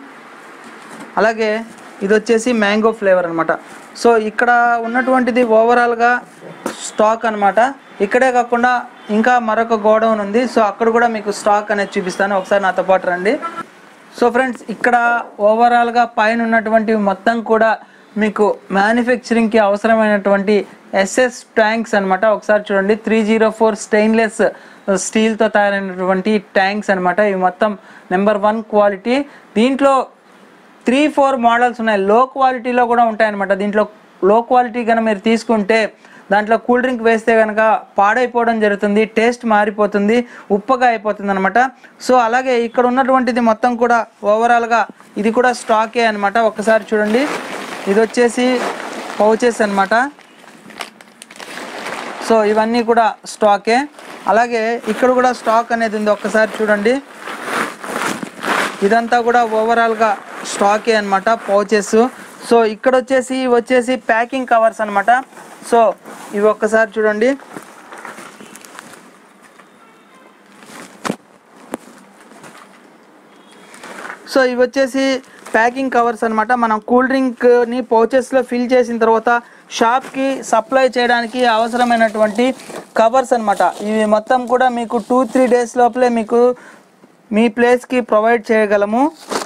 అలాగే ఇది వచ్చేసి మ్యాంగో ఫ్లేవర్ అనమాట సో ఇక్కడ ఉన్నటువంటిది ఓవరాల్గా స్టాక్ అన్నమాట ఇక్కడే కాకుండా ఇంకా మరొక గోడౌన్ ఉంది సో అక్కడ కూడా మీకు స్టాక్ అనేది చూపిస్తాను ఒకసారి నాతో పాటు రండి సో ఫ్రెండ్స్ ఇక్కడ ఓవరాల్గా పైన ఉన్నటువంటి మొత్తం కూడా మీకు మ్యానుఫ్యాక్చరింగ్కి అవసరమైనటువంటి ఎస్ఎస్ ట్యాంక్స్ అన్నమాట ఒకసారి చూడండి త్రీ జీరో ఫోర్ స్టెయిన్లెస్ స్టీల్తో తయారైనటువంటి ట్యాంక్స్ అన్నమాట ఇవి మొత్తం నెంబర్ వన్ క్వాలిటీ దీంట్లో త్రీ ఫోర్ మోడల్స్ ఉన్నాయి లో క్వాలిటీలో కూడా ఉంటాయన్నమాట దీంట్లో లో క్వాలిటీ కనుక మీరు తీసుకుంటే దాంట్లో కూల్ డ్రింక్ వేస్తే కనుక పాడైపోవడం జరుగుతుంది టేస్ట్ మారిపోతుంది ఉప్పగా అయిపోతుంది అనమాట సో అలాగే ఇక్కడ ఉన్నటువంటిది మొత్తం కూడా ఓవరాల్గా ఇది కూడా స్టాకే అనమాట ఒక్కసారి చూడండి ఇది వచ్చేసి పౌచెస్ అన్నమాట సో ఇవన్నీ కూడా స్టాకే అలాగే ఇక్కడ కూడా స్టాక్ అనేది ఉంది ఒక్కసారి చూడండి ఇదంతా కూడా ఓవరాల్గా స్టాకే అన్నమాట పౌచెస్ సో ఇక్కడ వచ్చేసి ఇవి వచ్చేసి ప్యాకింగ్ కవర్స్ అన్నమాట సో ఇవి ఒక్కసారి చూడండి సో ఇవి వచ్చేసి ప్యాకింగ్ కవర్స్ అనమాట మనం కూల్ డ్రింక్ని పౌచెస్లో ఫిల్ చేసిన తర్వాత షాప్కి సప్లై చేయడానికి అవసరమైనటువంటి కవర్స్ అన్నమాట ఇవి మొత్తం కూడా మీకు టూ త్రీ డేస్ లోపలే మీకు మీ ప్లేస్కి ప్రొవైడ్ చేయగలము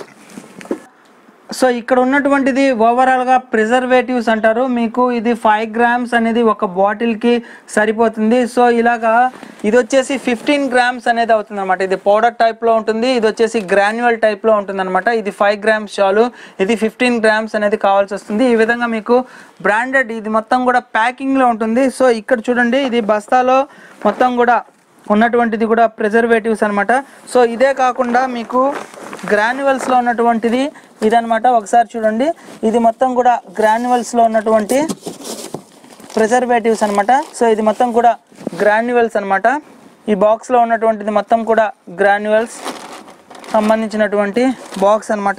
సో ఇక్కడ ఉన్నటువంటిది ఓవరాల్గా ప్రిజర్వేటివ్స్ అంటారు మీకు ఇది ఫైవ్ గ్రామ్స్ అనేది ఒక బాటిల్కి సరిపోతుంది సో ఇలాగా ఇది వచ్చేసి ఫిఫ్టీన్ గ్రామ్స్ అనేది అవుతుంది అనమాట ఇది పౌడర్ టైప్లో ఉంటుంది ఇది వచ్చేసి గ్రాన్యువల్ టైప్లో ఉంటుంది అనమాట ఇది ఫైవ్ గ్రామ్స్ చాలు ఇది ఫిఫ్టీన్ గ్రామ్స్ అనేది కావాల్సి వస్తుంది ఈ విధంగా మీకు బ్రాండెడ్ ఇది మొత్తం కూడా ప్యాకింగ్లో ఉంటుంది సో ఇక్కడ చూడండి ఇది బస్తాలో మొత్తం కూడా ఉన్నటువంటిది కూడా ప్రిజర్వేటివ్స్ అనమాట సో ఇదే కాకుండా మీకు గ్రాన్యువల్స్లో ఉన్నటువంటిది ఇదనమాట ఒకసారి చూడండి ఇది మొత్తం కూడా గ్రాన్యువల్స్లో ఉన్నటువంటి ప్రిజర్వేటివ్స్ అనమాట సో ఇది మొత్తం కూడా గ్రాన్యువల్స్ అనమాట ఈ బాక్స్లో ఉన్నటువంటిది మొత్తం కూడా గ్రాన్యువల్స్ సంబంధించినటువంటి బాక్స్ అనమాట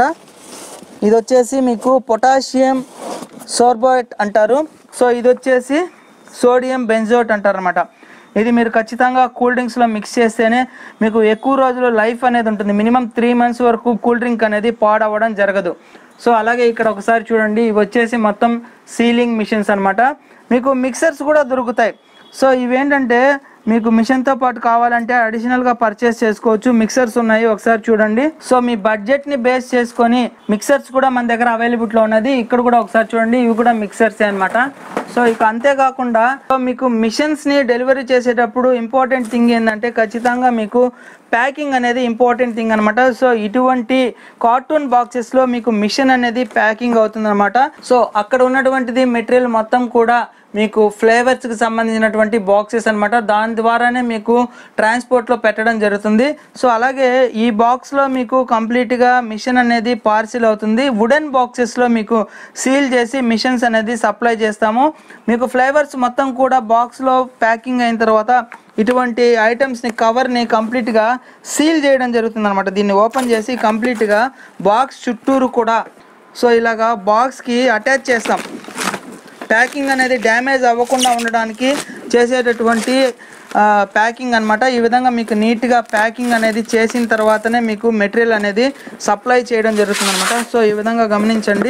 ఇది వచ్చేసి మీకు పొటాషియం సోర్బోట్ అంటారు సో ఇది వచ్చేసి సోడియం బెంజోట్ అంటారు అనమాట ఇది మీరు ఖచ్చితంగా కూల్ డ్రింక్స్లో మిక్స్ చేస్తేనే మీకు ఎక్కువ రోజులు లైఫ్ అనేది ఉంటుంది మినిమం త్రీ మంత్స్ వరకు కూల్ డ్రింక్ అనేది పాడవడం జరగదు సో అలాగే ఇక్కడ ఒకసారి చూడండి ఇవి వచ్చేసి మొత్తం సీలింగ్ మిషన్స్ అన్నమాట మీకు మిక్సర్స్ కూడా దొరుకుతాయి సో ఇవేంటంటే మీకు మిషన్తో పాటు కావాలంటే అడిషనల్గా పర్చేస్ చేసుకోవచ్చు మిక్సర్స్ ఉన్నాయి ఒకసారి చూడండి సో మీ బడ్జెట్ని బేస్ చేసుకొని మిక్సర్స్ కూడా మన దగ్గర అవైలబుల్లో ఉన్నది ఇక్కడ కూడా ఒకసారి చూడండి ఇవి కూడా మిక్సర్స్ అన్నమాట సో ఇక అంతేకాకుండా సో మీకు మిషన్స్ని డెలివరీ చేసేటప్పుడు ఇంపార్టెంట్ థింగ్ ఏంటంటే ఖచ్చితంగా మీకు ప్యాకింగ్ అనేది ఇంపార్టెంట్ థింగ్ అనమాట సో ఇటువంటి కార్టూన్ బాక్సెస్లో మీకు మిషన్ అనేది ప్యాకింగ్ అవుతుంది అనమాట సో అక్కడ ఉన్నటువంటిది మెటీరియల్ మొత్తం కూడా మీకు ఫ్లేవర్స్కి సంబంధించినటువంటి బాక్సెస్ అన్నమాట దాని ద్వారానే మీకు ట్రాన్స్పోర్ట్లో పెట్టడం జరుగుతుంది సో అలాగే ఈ బాక్స్లో మీకు కంప్లీట్గా మిషన్ అనేది పార్సిల్ అవుతుంది వుడెన్ బాక్సెస్లో మీకు సీల్ చేసి మిషన్స్ అనేది సప్లై చేస్తాము మీకు ఫ్లేవర్స్ మొత్తం కూడా బాక్స్లో ప్యాకింగ్ అయిన తర్వాత ఇటువంటి ఐటమ్స్ని కవర్ని కంప్లీట్గా సీల్ చేయడం జరుగుతుంది అనమాట దీన్ని ఓపెన్ చేసి కంప్లీట్గా బాక్స్ చుట్టూరు కూడా సో ఇలాగా బాక్స్కి అటాచ్ చేస్తాం ప్యాకింగ్ అనేది డ్యామేజ్ అవ్వకుండా ఉండడానికి చేసేటటువంటి ఆ, ప్యాకింగ్ అన్నమాట ఈ విధంగా మీకు నీట్గా ప్యాకింగ్ అనేది చేసిన తర్వాతనే మీకు మెటీరియల్ అనేది సప్లై చేయడం జరుగుతుంది అనమాట సో ఈ విధంగా గమనించండి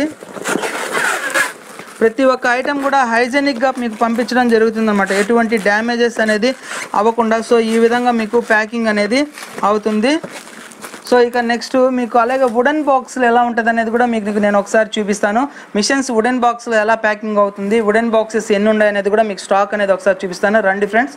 ప్రతి ఒక్క ఐటెం కూడా హైజెనిక్గా మీకు పంపించడం జరుగుతుంది అనమాట ఎటువంటి డ్యామేజెస్ అనేది అవ్వకుండా సో ఈ విధంగా మీకు ప్యాకింగ్ అనేది అవుతుంది సో ఇక నెక్స్ట్ మీకు అలాగే వుడెన్ బాక్స్లో ఎలా ఉంటుంది అనేది కూడా మీకు నేను ఒకసారి చూపిస్తాను మిషన్స్ వుడెన్ బాక్స్లో ఎలా ప్యాకింగ్ అవుతుంది వుడెన్ బాక్సెస్ ఎన్ని ఉన్నాయి అనేది కూడా మీకు స్టాక్ అనేది ఒకసారి చూపిస్తాను రండి ఫ్రెండ్స్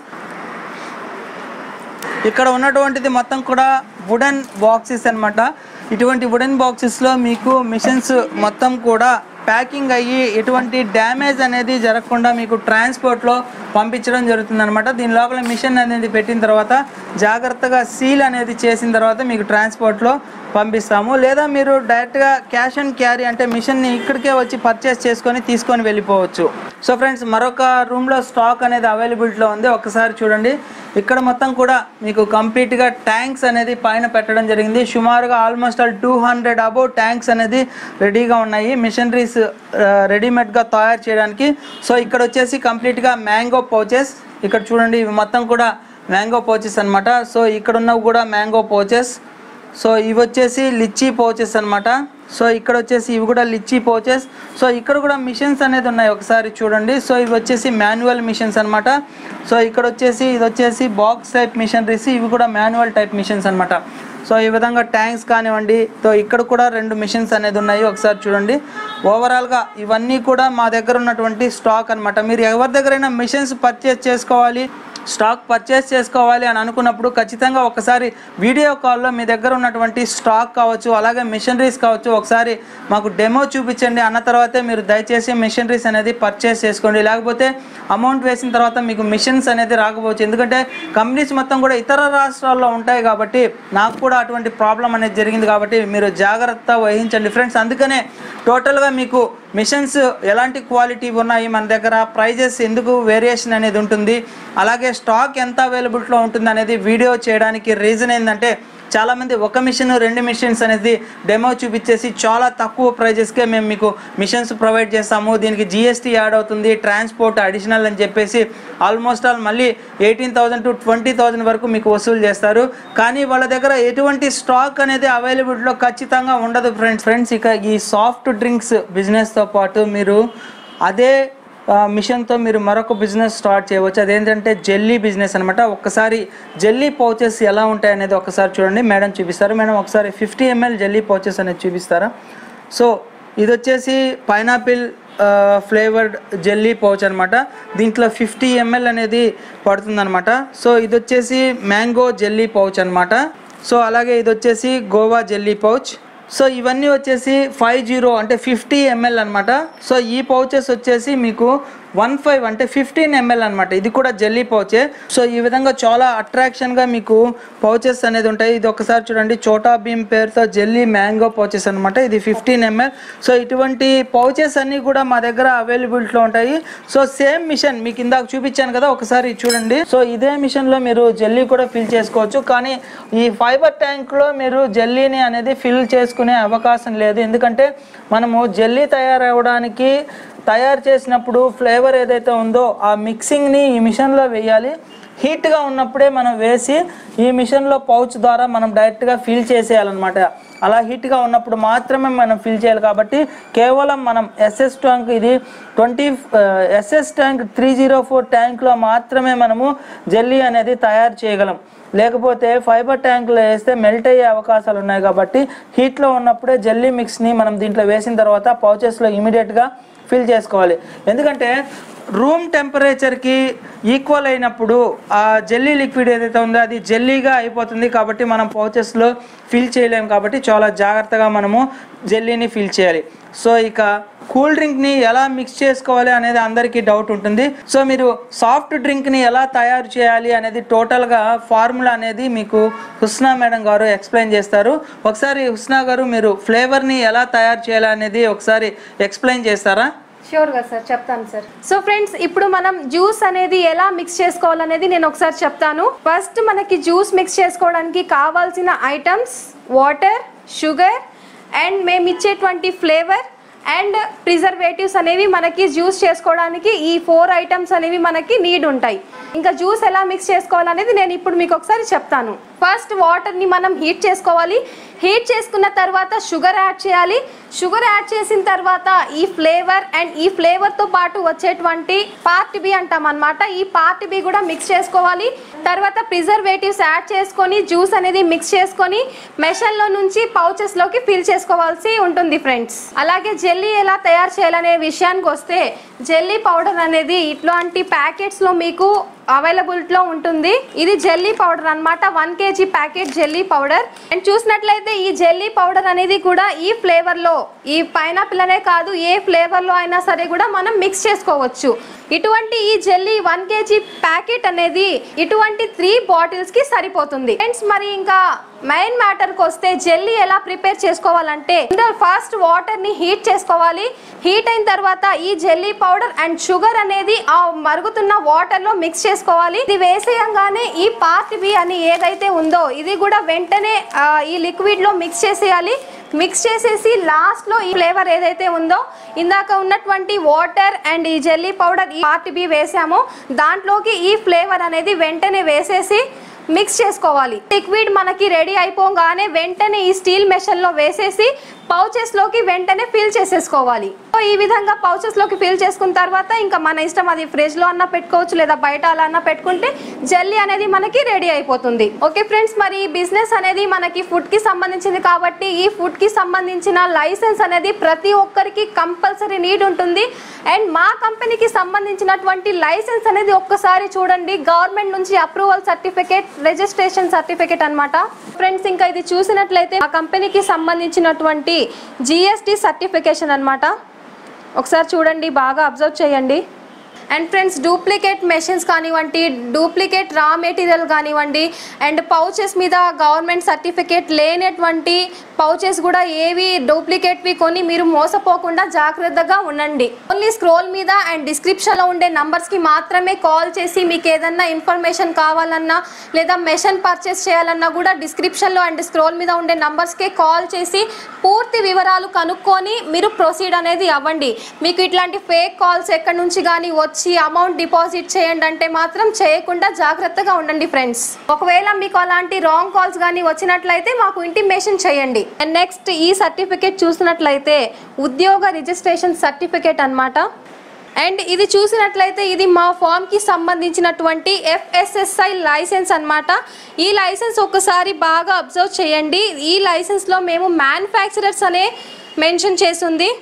ఇక్కడ ఉన్నటువంటిది మొత్తం కూడా వుడెన్ బాక్సెస్ అన్నమాట ఇటువంటి వుడెన్ బాక్సెస్లో మీకు మిషన్స్ మొత్తం కూడా ప్యాకింగ్ అయ్యి ఎటువంటి డ్యామేజ్ అనేది జరగకుండా మీకు ట్రాన్స్పోర్ట్లో పంపించడం జరుగుతుంది అనమాట దీని లోపల మిషన్ అనేది పెట్టిన తర్వాత జాగ్రత్తగా సీల్ అనేది చేసిన తర్వాత మీకు ట్రాన్స్పోర్ట్లో పంపిస్తాము లేదా మీరు డైరెక్ట్గా క్యాష్ అండ్ క్యారీ అంటే మిషన్ని ఇక్కడికే వచ్చి పర్చేస్ చేసుకొని తీసుకొని వెళ్ళిపోవచ్చు సో ఫ్రెండ్స్ మరొక రూమ్లో స్టాక్ అనేది అవైలబిలిటీలో ఉంది ఒకసారి చూడండి ఇక్కడ మొత్తం కూడా మీకు కంప్లీట్గా ట్యాంక్స్ అనేది పైన పెట్టడం జరిగింది సుమారుగా almost all two hundred above tanks అనేది రెడీగా ఉన్నాయి మిషనరీస్ రెడీమేడ్గా తయారు చేయడానికి సో ఇక్కడ వచ్చేసి కంప్లీట్గా మ్యాంగో పౌచెస్ ఇక్కడ చూడండి ఇవి మొత్తం కూడా మ్యాంగో పౌచెస్ అన్నమాట సో ఇక్కడ ఉన్నవి కూడా మ్యాంగో పౌచెస్ సో ఇవి వచ్చేసి లిచ్చీ పౌచెస్ అన్నమాట సో ఇక్కడ వచ్చేసి ఇవి కూడా లిచ్చీ పౌచెస్ సో ఇక్కడ కూడా మిషన్స్ అనేది ఉన్నాయి ఒకసారి చూడండి సో ఇవి వచ్చేసి మాన్యువల్ మిషన్స్ అన్నమాట సో ఇక్కడ వచ్చేసి ఇది వచ్చేసి బాక్స్ టైప్ మిషనరీస్ ఇవి కూడా మాన్యువల్ టైప్ మిషన్స్ అన్నమాట సో ఈ విధంగా ట్యాంక్స్ కానివ్వండి సో ఇక్కడ కూడా రెండు మిషన్స్ అనేది ఉన్నాయి ఒకసారి చూడండి ఓవరాల్గా ఇవన్నీ కూడా మా దగ్గర ఉన్నటువంటి స్టాక్ అన్నమాట మీరు ఎవరి దగ్గరైనా మిషన్స్ పర్చేస్ చేసుకోవాలి స్టాక్ పర్చేస్ చేసుకోవాలి అని అనుకున్నప్పుడు ఖచ్చితంగా ఒకసారి వీడియో కాల్లో మీ దగ్గర ఉన్నటువంటి స్టాక్ కావచ్చు అలాగే మిషనరీస్ కావచ్చు ఒకసారి మాకు డెమో చూపించండి అన్న తర్వాతే మీరు దయచేసి మిషనరీస్ అనేది పర్చేస్ చేసుకోండి లేకపోతే అమౌంట్ వేసిన తర్వాత మీకు మిషన్స్ అనేది రాకపోవచ్చు ఎందుకంటే కంపెనీస్ మొత్తం కూడా ఇతర రాష్ట్రాల్లో ఉంటాయి కాబట్టి నాకు కూడా అటువంటి ప్రాబ్లం అనేది జరిగింది కాబట్టి మీరు జాగ్రత్త వహించండి ఫ్రెండ్స్ అందుకనే టోటల్గా మీకు మిషన్స్ ఎలాంటి క్వాలిటీ ఉన్నాయి మన దగ్గర ప్రైజెస్ ఎందుకు వేరియేషన్ అనేది ఉంటుంది అలాగే స్టాక్ ఎంత అవైలబిలిటీలో ఉంటుంది అనేది వీడియో చేయడానికి రీజన్ ఏంటంటే చాలామంది ఒక మిషన్ రెండు మిషన్స్ అనేది డెమో చూపించేసి చాలా తక్కువ ప్రైజెస్కే మేము మీకు మిషన్స్ ప్రొవైడ్ చేస్తాము దీనికి జిఎస్టీ యాడ్ అవుతుంది ట్రాన్స్పోర్ట్ అడిషనల్ అని చెప్పేసి ఆల్మోస్ట్ ఆల్ మళ్ళీ eighteen thousand to twenty thousand వరకు మీకు వసూలు చేస్తారు కానీ వాళ్ళ దగ్గర ఎటువంటి స్టాక్ అనేది అవైలబిలిటీలో ఖచ్చితంగా ఉండదు ఫ్రెండ్స్ ఫ్రెండ్స్ ఇక ఈ సాఫ్ట్ డ్రింక్స్ బిజినెస్తో పాటు మీరు అదే ఆ, మిషన్తో మీరు మరొక బిజినెస్ స్టార్ట్ చేయవచ్చు అదేంటంటే జెల్లీ బిజినెస్ అనమాట ఒక్కసారి జెల్లీ పౌచెస్ ఎలా ఉంటాయి అనేది ఒకసారి చూడండి మేడం చూపిస్తారు మేడం ఒకసారి ఫిఫ్టీ ఎంఎల్ జెల్లీ పౌచెస్ అనేది చూపిస్తారా సో ఇది వచ్చేసి పైనాపిల్ ఫ్లేవర్డ్ జెల్లీ పౌచ్ అనమాట దీంట్లో ఫిఫ్టీ ఎంఎల్ అనేది పడుతుందన్నమాట సో ఇది వచ్చేసి మ్యాంగో జెల్లీ పౌచ్ అనమాట సో అలాగే ఇది వచ్చేసి గోవా జెల్లీ పౌచ్ సో ఇవన్నీ వచ్చేసి ఫైవ్ జీరో అంటే ఫిఫ్టీ ఎంఎల్ అనమాట సో ఈ పౌచెస్ వచ్చేసి మీకు వన్ ఫైవ్ అంటే ఫిఫ్టీన్ ఎంఎల్ అనమాట ఇది కూడా జెల్లీ పౌచే సో ఈ విధంగా చాలా అట్రాక్షన్గా మీకు పౌచెస్ అనేది ఉంటాయి ఇది ఒకసారి చూడండి చోటా భీమ్ పేరుతో జెల్లీ మ్యాంగో పౌచెస్ అనమాట ఇది ఫిఫ్టీన్ ఎంఎల్ సో ఇటువంటి పౌచెస్ అన్నీ కూడా మా దగ్గర అవైలబిలిటీలో ఉంటాయి సో సేమ్ మిషన్ మీకు ఇందాక చూపించాను కదా ఒకసారి చూడండి సో ఇదే మిషన్లో మీరు జెల్లీ కూడా ఫిల్ చేసుకోవచ్చు కానీ ఈ ఫైబర్ ట్యాంక్లో మీరు జెల్లీని అనేది ఫిల్ చేసుకునే అవకాశం లేదు ఎందుకంటే మనము జెల్లీ తయారవడానికి తయారు చేసినప్పుడు ఫ్లేవర్ ఏదైతే ఉందో ఆ మిక్సింగ్ని ఈ మిషన్లో వేయాలి హీట్గా ఉన్నప్పుడే మనం వేసి ఈ మిషన్లో పౌచ్ ద్వారా మనం డైరెక్ట్గా ఫిల్ చేసేయాలన్నమాట అలా హీట్గా ఉన్నప్పుడు మాత్రమే మనం ఫిల్ చేయాలి కాబట్టి కేవలం మనం ఎస్ఎస్ ట్యాంక్ ఇది twenty SS tank three zero four ట్యాంక్లో మాత్రమే మనము జెల్లీ అనేది తయారు చేయగలం లేకపోతే ఫైబర్ ట్యాంక్లో వేస్తే మెల్ట్ అయ్యే అవకాశాలు ఉన్నాయి కాబట్టి హీట్లో ఉన్నప్పుడే జెల్లీ మిక్స్ని మనం దీంట్లో వేసిన తర్వాత పౌచెస్లో ఇమీడియట్గా ఫిల్ చేసుకోవాలి ఎందుకంటే రూమ్ టెంపరేచర్కి ఈక్వల్ అయినప్పుడు ఆ జెల్లీ లిక్విడ్ ఏదైతే ఉందో అది జెల్లీగా అయిపోతుంది కాబట్టి మనం పౌచెస్లో ఫిల్ చేయలేము కాబట్టి చాలా జాగ్రత్తగా మనము జెల్లీని ఫిల్ చేయాలి సో ఇక కూల్ డ్రింక్ని ఎలా మిక్స్ చేసుకోవాలి అనేది అందరికీ డౌట్ ఉంటుంది సో మీరు సాఫ్ట్ డ్రింక్ని ఎలా తయారు చేయాలి అనేది టోటల్గా ఫార్ములా అనేది మీకు హుస్నా మేడం గారు ఎక్స్ప్లెయిన్ చేస్తారు ఒకసారి హుస్నా గారు మీరు ఫ్లేవర్ని ఎలా తయారు చేయాలి అనేది ఒకసారి ఎక్స్ప్లెయిన్ చేస్తారా ష్యూర్గా సార్ చెప్తాను సార్ సో ఫ్రెండ్స్ ఇప్పుడు మనం జ్యూస్ అనేది ఎలా మిక్స్ చేసుకోవాలనేది నేను ఒకసారి చెప్తాను ఫస్ట్ మనకి జ్యూస్ మిక్స్ చేసుకోవడానికి కావాల్సిన ఐటమ్స్ వాటర్ షుగర్ అండ్ మేము ఇచ్చేటువంటి ఫ్లేవర్ అండ్ ప్రిజర్వేటివ్స్ అనేవి మనకి జ్యూస్ చేసుకోవడానికి ఈ ఫోర్ ఐటమ్స్ అనేవి మనకి నీడ్ ఉంటాయి ఇంకా జ్యూస్ ఎలా మిక్స్ చేసుకోవాలనేది నేను ఇప్పుడు మీకు ఒకసారి చెప్తాను ఫస్ట్ వాటర్ని మనం హీట్ చేసుకోవాలి హీట్ చేసుకున్న తర్వాత షుగర్ యాడ్ చేయాలి షుగర్ యాడ్ చేసిన తర్వాత ఈ ఫ్లేవర్ అండ్ ఈ ఫ్లేవర్తో పాటు వచ్చేటువంటి పార్ట్ బి అంటాం అనమాట ఈ పార్ట్ బి కూడా మిక్స్ చేసుకోవాలి తర్వాత ప్రిజర్వేటివ్స్ యాడ్ చేసుకొని జ్యూస్ అనేది మిక్స్ చేసుకొని మెషన్లో నుంచి పౌచెస్లోకి ఫిల్ చేసుకోవాల్సి ఉంటుంది ఫ్రెండ్స్ అలాగే జెల్లీ ఎలా తయారు చేయాలనే విషయానికి వస్తే జెల్లీ పౌడర్ అనేది ఇట్లాంటి ప్యాకెట్స్లో మీకు అవైలబిలిటీలో ఉంటుంది ఇది జెల్లీ పౌడర్ అన్నమాట one KG packet jelly powder and చూసినట్లయితే ఈ జెల్లీ పౌడర్ అనేది కూడా ఈ ఫ్లేవర్లో ఈ పైనాపిల్ అనే కాదు ఏ ఫ్లేవర్లో అయినా సరే కూడా మనం మిక్స్ చేసుకోవచ్చు ఇటువంటి ఈ జెల్లీ వన్ కేజీ ప్యాకెట్ అనేది ఇటువంటి త్రీ బాటిల్స్ కి సరిపోతుంది ఫ్రెండ్స్ మరి ఇంకా మెయిన్ మ్యాటర్కి వస్తే జెల్లీ ఎలా ప్రిపేర్ చేసుకోవాలంటే ఫస్ట్ వాటర్ ని హీట్ చేసుకోవాలి హీట్ అయిన తర్వాత ఈ జెల్లీ పౌడర్ అండ్ షుగర్ అనేది ఆ మరుగుతున్న వాటర్ లో మిక్స్ చేసుకోవాలి ఇది వేసేయంగానే ఈ పార్ట్ బి అని ఏదైతే ఉందో ఇది కూడా వెంటనే ఆ, ఈ లిక్విడ్ లో మిక్స్ చేసేయాలి మిక్స్ చేసేసి లాస్ట్ లో ఈ ఫ్లేవర్ ఏదైతే ఉందో ఇందాక ఉన్నటువంటి వాటర్ అండ్ ఈ జెల్లీ పౌడర్ ఈ పార్ట్ బి వేసామో దాంట్లోకి ఈ ఫ్లేవర్ అనేది వెంటనే వేసేసి మిక్స్ చేసుకోవాలి లిక్విడ్ మనకి రెడీ అయిపోగానే వెంటనే ఈ స్టీల్ మెషిన్ లో వేసేసి పౌచెస్ లోకి వెంటనే ఫిల్ చేసేసుకోవాలి సో ఈ విధంగా పౌచెస్ లోకి ఫిల్ చేసుకున్న తర్వాత ఇంకా మన ఇష్టం అది ఫ్రిడ్జ్ లో అన్నా పెట్టుకోవచ్చు లేదా బయట అలా అన్నా పెట్టుకుంటే జెల్లీ అనేది మనకి రెడీ అయిపోతుంది ఓకే ఫ్రెండ్స్ మరి ఈ బిజినెస్ అనేది మనకి ఫుడ్ కి సంబంధించింది కాబట్టి ఈ ఫుడ్ కి సంబంధించిన లైసెన్స్ అనేది ప్రతి ఒక్కరికి కంపల్సరీ నీడ్ ఉంటుంది అండ్ మా కంపెనీకి సంబంధించినటువంటి లైసెన్స్ అనేది ఒక్కసారి చూడండి గవర్నమెంట్ నుంచి అప్రూవల్ సర్టిఫికేట్ రిజిస్ట్రేషన్ సర్టిఫికేట్ అన్నమాట ఫ్రెండ్స్ ఇంకా ఇది చూసినట్లయితే ఆ కంపెనీకి సంబంధించినటువంటి జిఎస్టి సర్టిఫికేషన్ అన్నమాట ఒకసారి చూడండి బాగా అబ్జర్వ్ చేయండి అండ్ ఫ్రెండ్స్ డూప్లికేట్ మెషిన్స్ కానివ్వండి డూప్లికేట్ రా మెటీరియల్ కానివ్వండి అండ్ పౌచెస్ మీద గవర్నమెంట్ సర్టిఫికేట్ లేనటువంటి పౌచెస్ కూడా ఏవి డూప్లికేట్వి కొని మీరు మోసపోకుండా జాగ్రత్తగా ఉండండి ఓన్లీ స్క్రోల్ మీద అండ్ డిస్క్రిప్షన్లో ఉండే నంబర్స్కి మాత్రమే కాల్ చేసి మీకు ఏదన్నా ఇన్ఫర్మేషన్ కావాలన్నా లేదా మెషిన్ పర్చేస్ చేయాలన్నా కూడా డిస్క్రిప్షన్లో అండ్ స్క్రోల్ మీద ఉండే నంబర్స్కే కాల్ చేసి పూర్తి వివరాలు కనుక్కొని మీరు ప్రొసీడ్ అనేది అవ్వండి మీకు ఇట్లాంటి ఫేక్ కాల్స్ ఎక్కడి నుంచి కానీ వచ్చి అమౌంట్ డిపాజిట్ చేయండి అంటే మాత్రం చేయకుండా జాగ్రత్తగా ఉండండి ఫ్రెండ్స్ ఒకవేళ మీకు అలాంటి రాంగ్ కాల్స్ కానీ వచ్చినట్లయితే మాకు ఇంటిమేషన్ చేయండి అండ్ నెక్స్ట్ ఈ సర్టిఫికేట్ చూసినట్లయితే ఉద్యోగ రిజిస్ట్రేషన్ సర్టిఫికేట్ అన్నమాట అండ్ ఇది చూసినట్లయితే ఇది మా ఫామ్కి సంబంధించినటువంటి ఎఫ్ఎస్ఎస్ఐ లైసెన్స్ అన్నమాట ఈ లైసెన్స్ ఒకసారి బాగా అబ్జర్వ్ చేయండి ఈ లైసెన్స్లో మేము మ్యానుఫ్యాక్చరర్స్ అనే మెన్షన్ చేసింది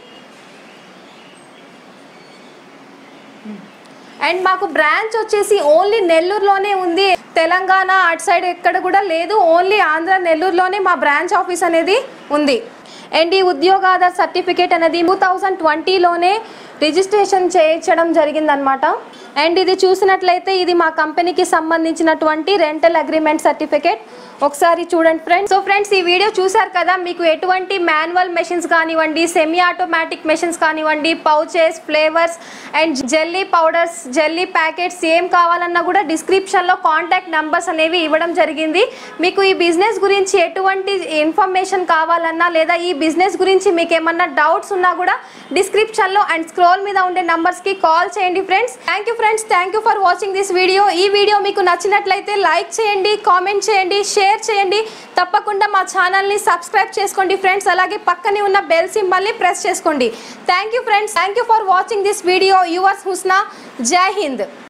అండ్ మాకు బ్రాంచ్ వచ్చేసి ఓన్లీ నెల్లూరులోనే ఉంది తెలంగాణ అటు సైడ్ ఎక్కడ కూడా లేదు ఓన్లీ ఆంధ్ర నెల్లూరులోనే మా బ్రాంచ్ ఆఫీస్ అనేది ఉంది అండ్ ఈ ఉద్యోగాధార్ సర్టిఫికేట్ అనేది టూ థౌజండ్ ట్వంటీలోనే రిజిస్ట్రేషన్ చేయించడం జరిగిందనమాట అండ్ ఇది చూసినట్లయితే ఇది మా కంపెనీకి సంబంధించినటువంటి రెంటల్ అగ్రిమెంట్ సర్టిఫికేట్ ఒకసారి చూడండి ఫ్రెండ్స్ సో ఫ్రెండ్స్ ఈ వీడియో చూసారు కదా మీకు ఎటువంటి మాన్యువల్ మెషిన్స్ కానివ్వండి సెమీ ఆటోమేటిక్ మెషిన్స్ కానివ్వండి pouches flavours and jelly powders jelly packets ఏం కావాలన్నా కూడా డిస్క్రిప్షన్లో కాంటాక్ట్ నెంబర్స్ అనేవి ఇవ్వడం జరిగింది మీకు ఈ బిజినెస్ గురించి ఎటువంటి ఇన్ఫర్మేషన్ కావాలన్నా లేదా ఈ బిజినెస్ గురించి మీకు ఏమన్నా డౌట్స్ ఉన్నా కూడా డిస్క్రిప్షన్లో అండ్ స్క్రోల్ మీద ఉండే నంబర్స్కి కాల్ చేయండి friends thank you friends thank you for watching this video ఈ వీడియో మీకు నచ్చినట్లయితే లైక్ చేయండి కామెంట్ చేయండి షేర్ చేయండి తప్పకుండా మా ఛానల్ని సబ్స్క్రైబ్ చేసుకోండి ఫ్రెండ్స్ అలాగే పక్కనే ఉన్న బెల్ సింబల్ని ప్రెస్ చేసుకోండి thank you friends thank you for watching this video yours Husna జై హింద్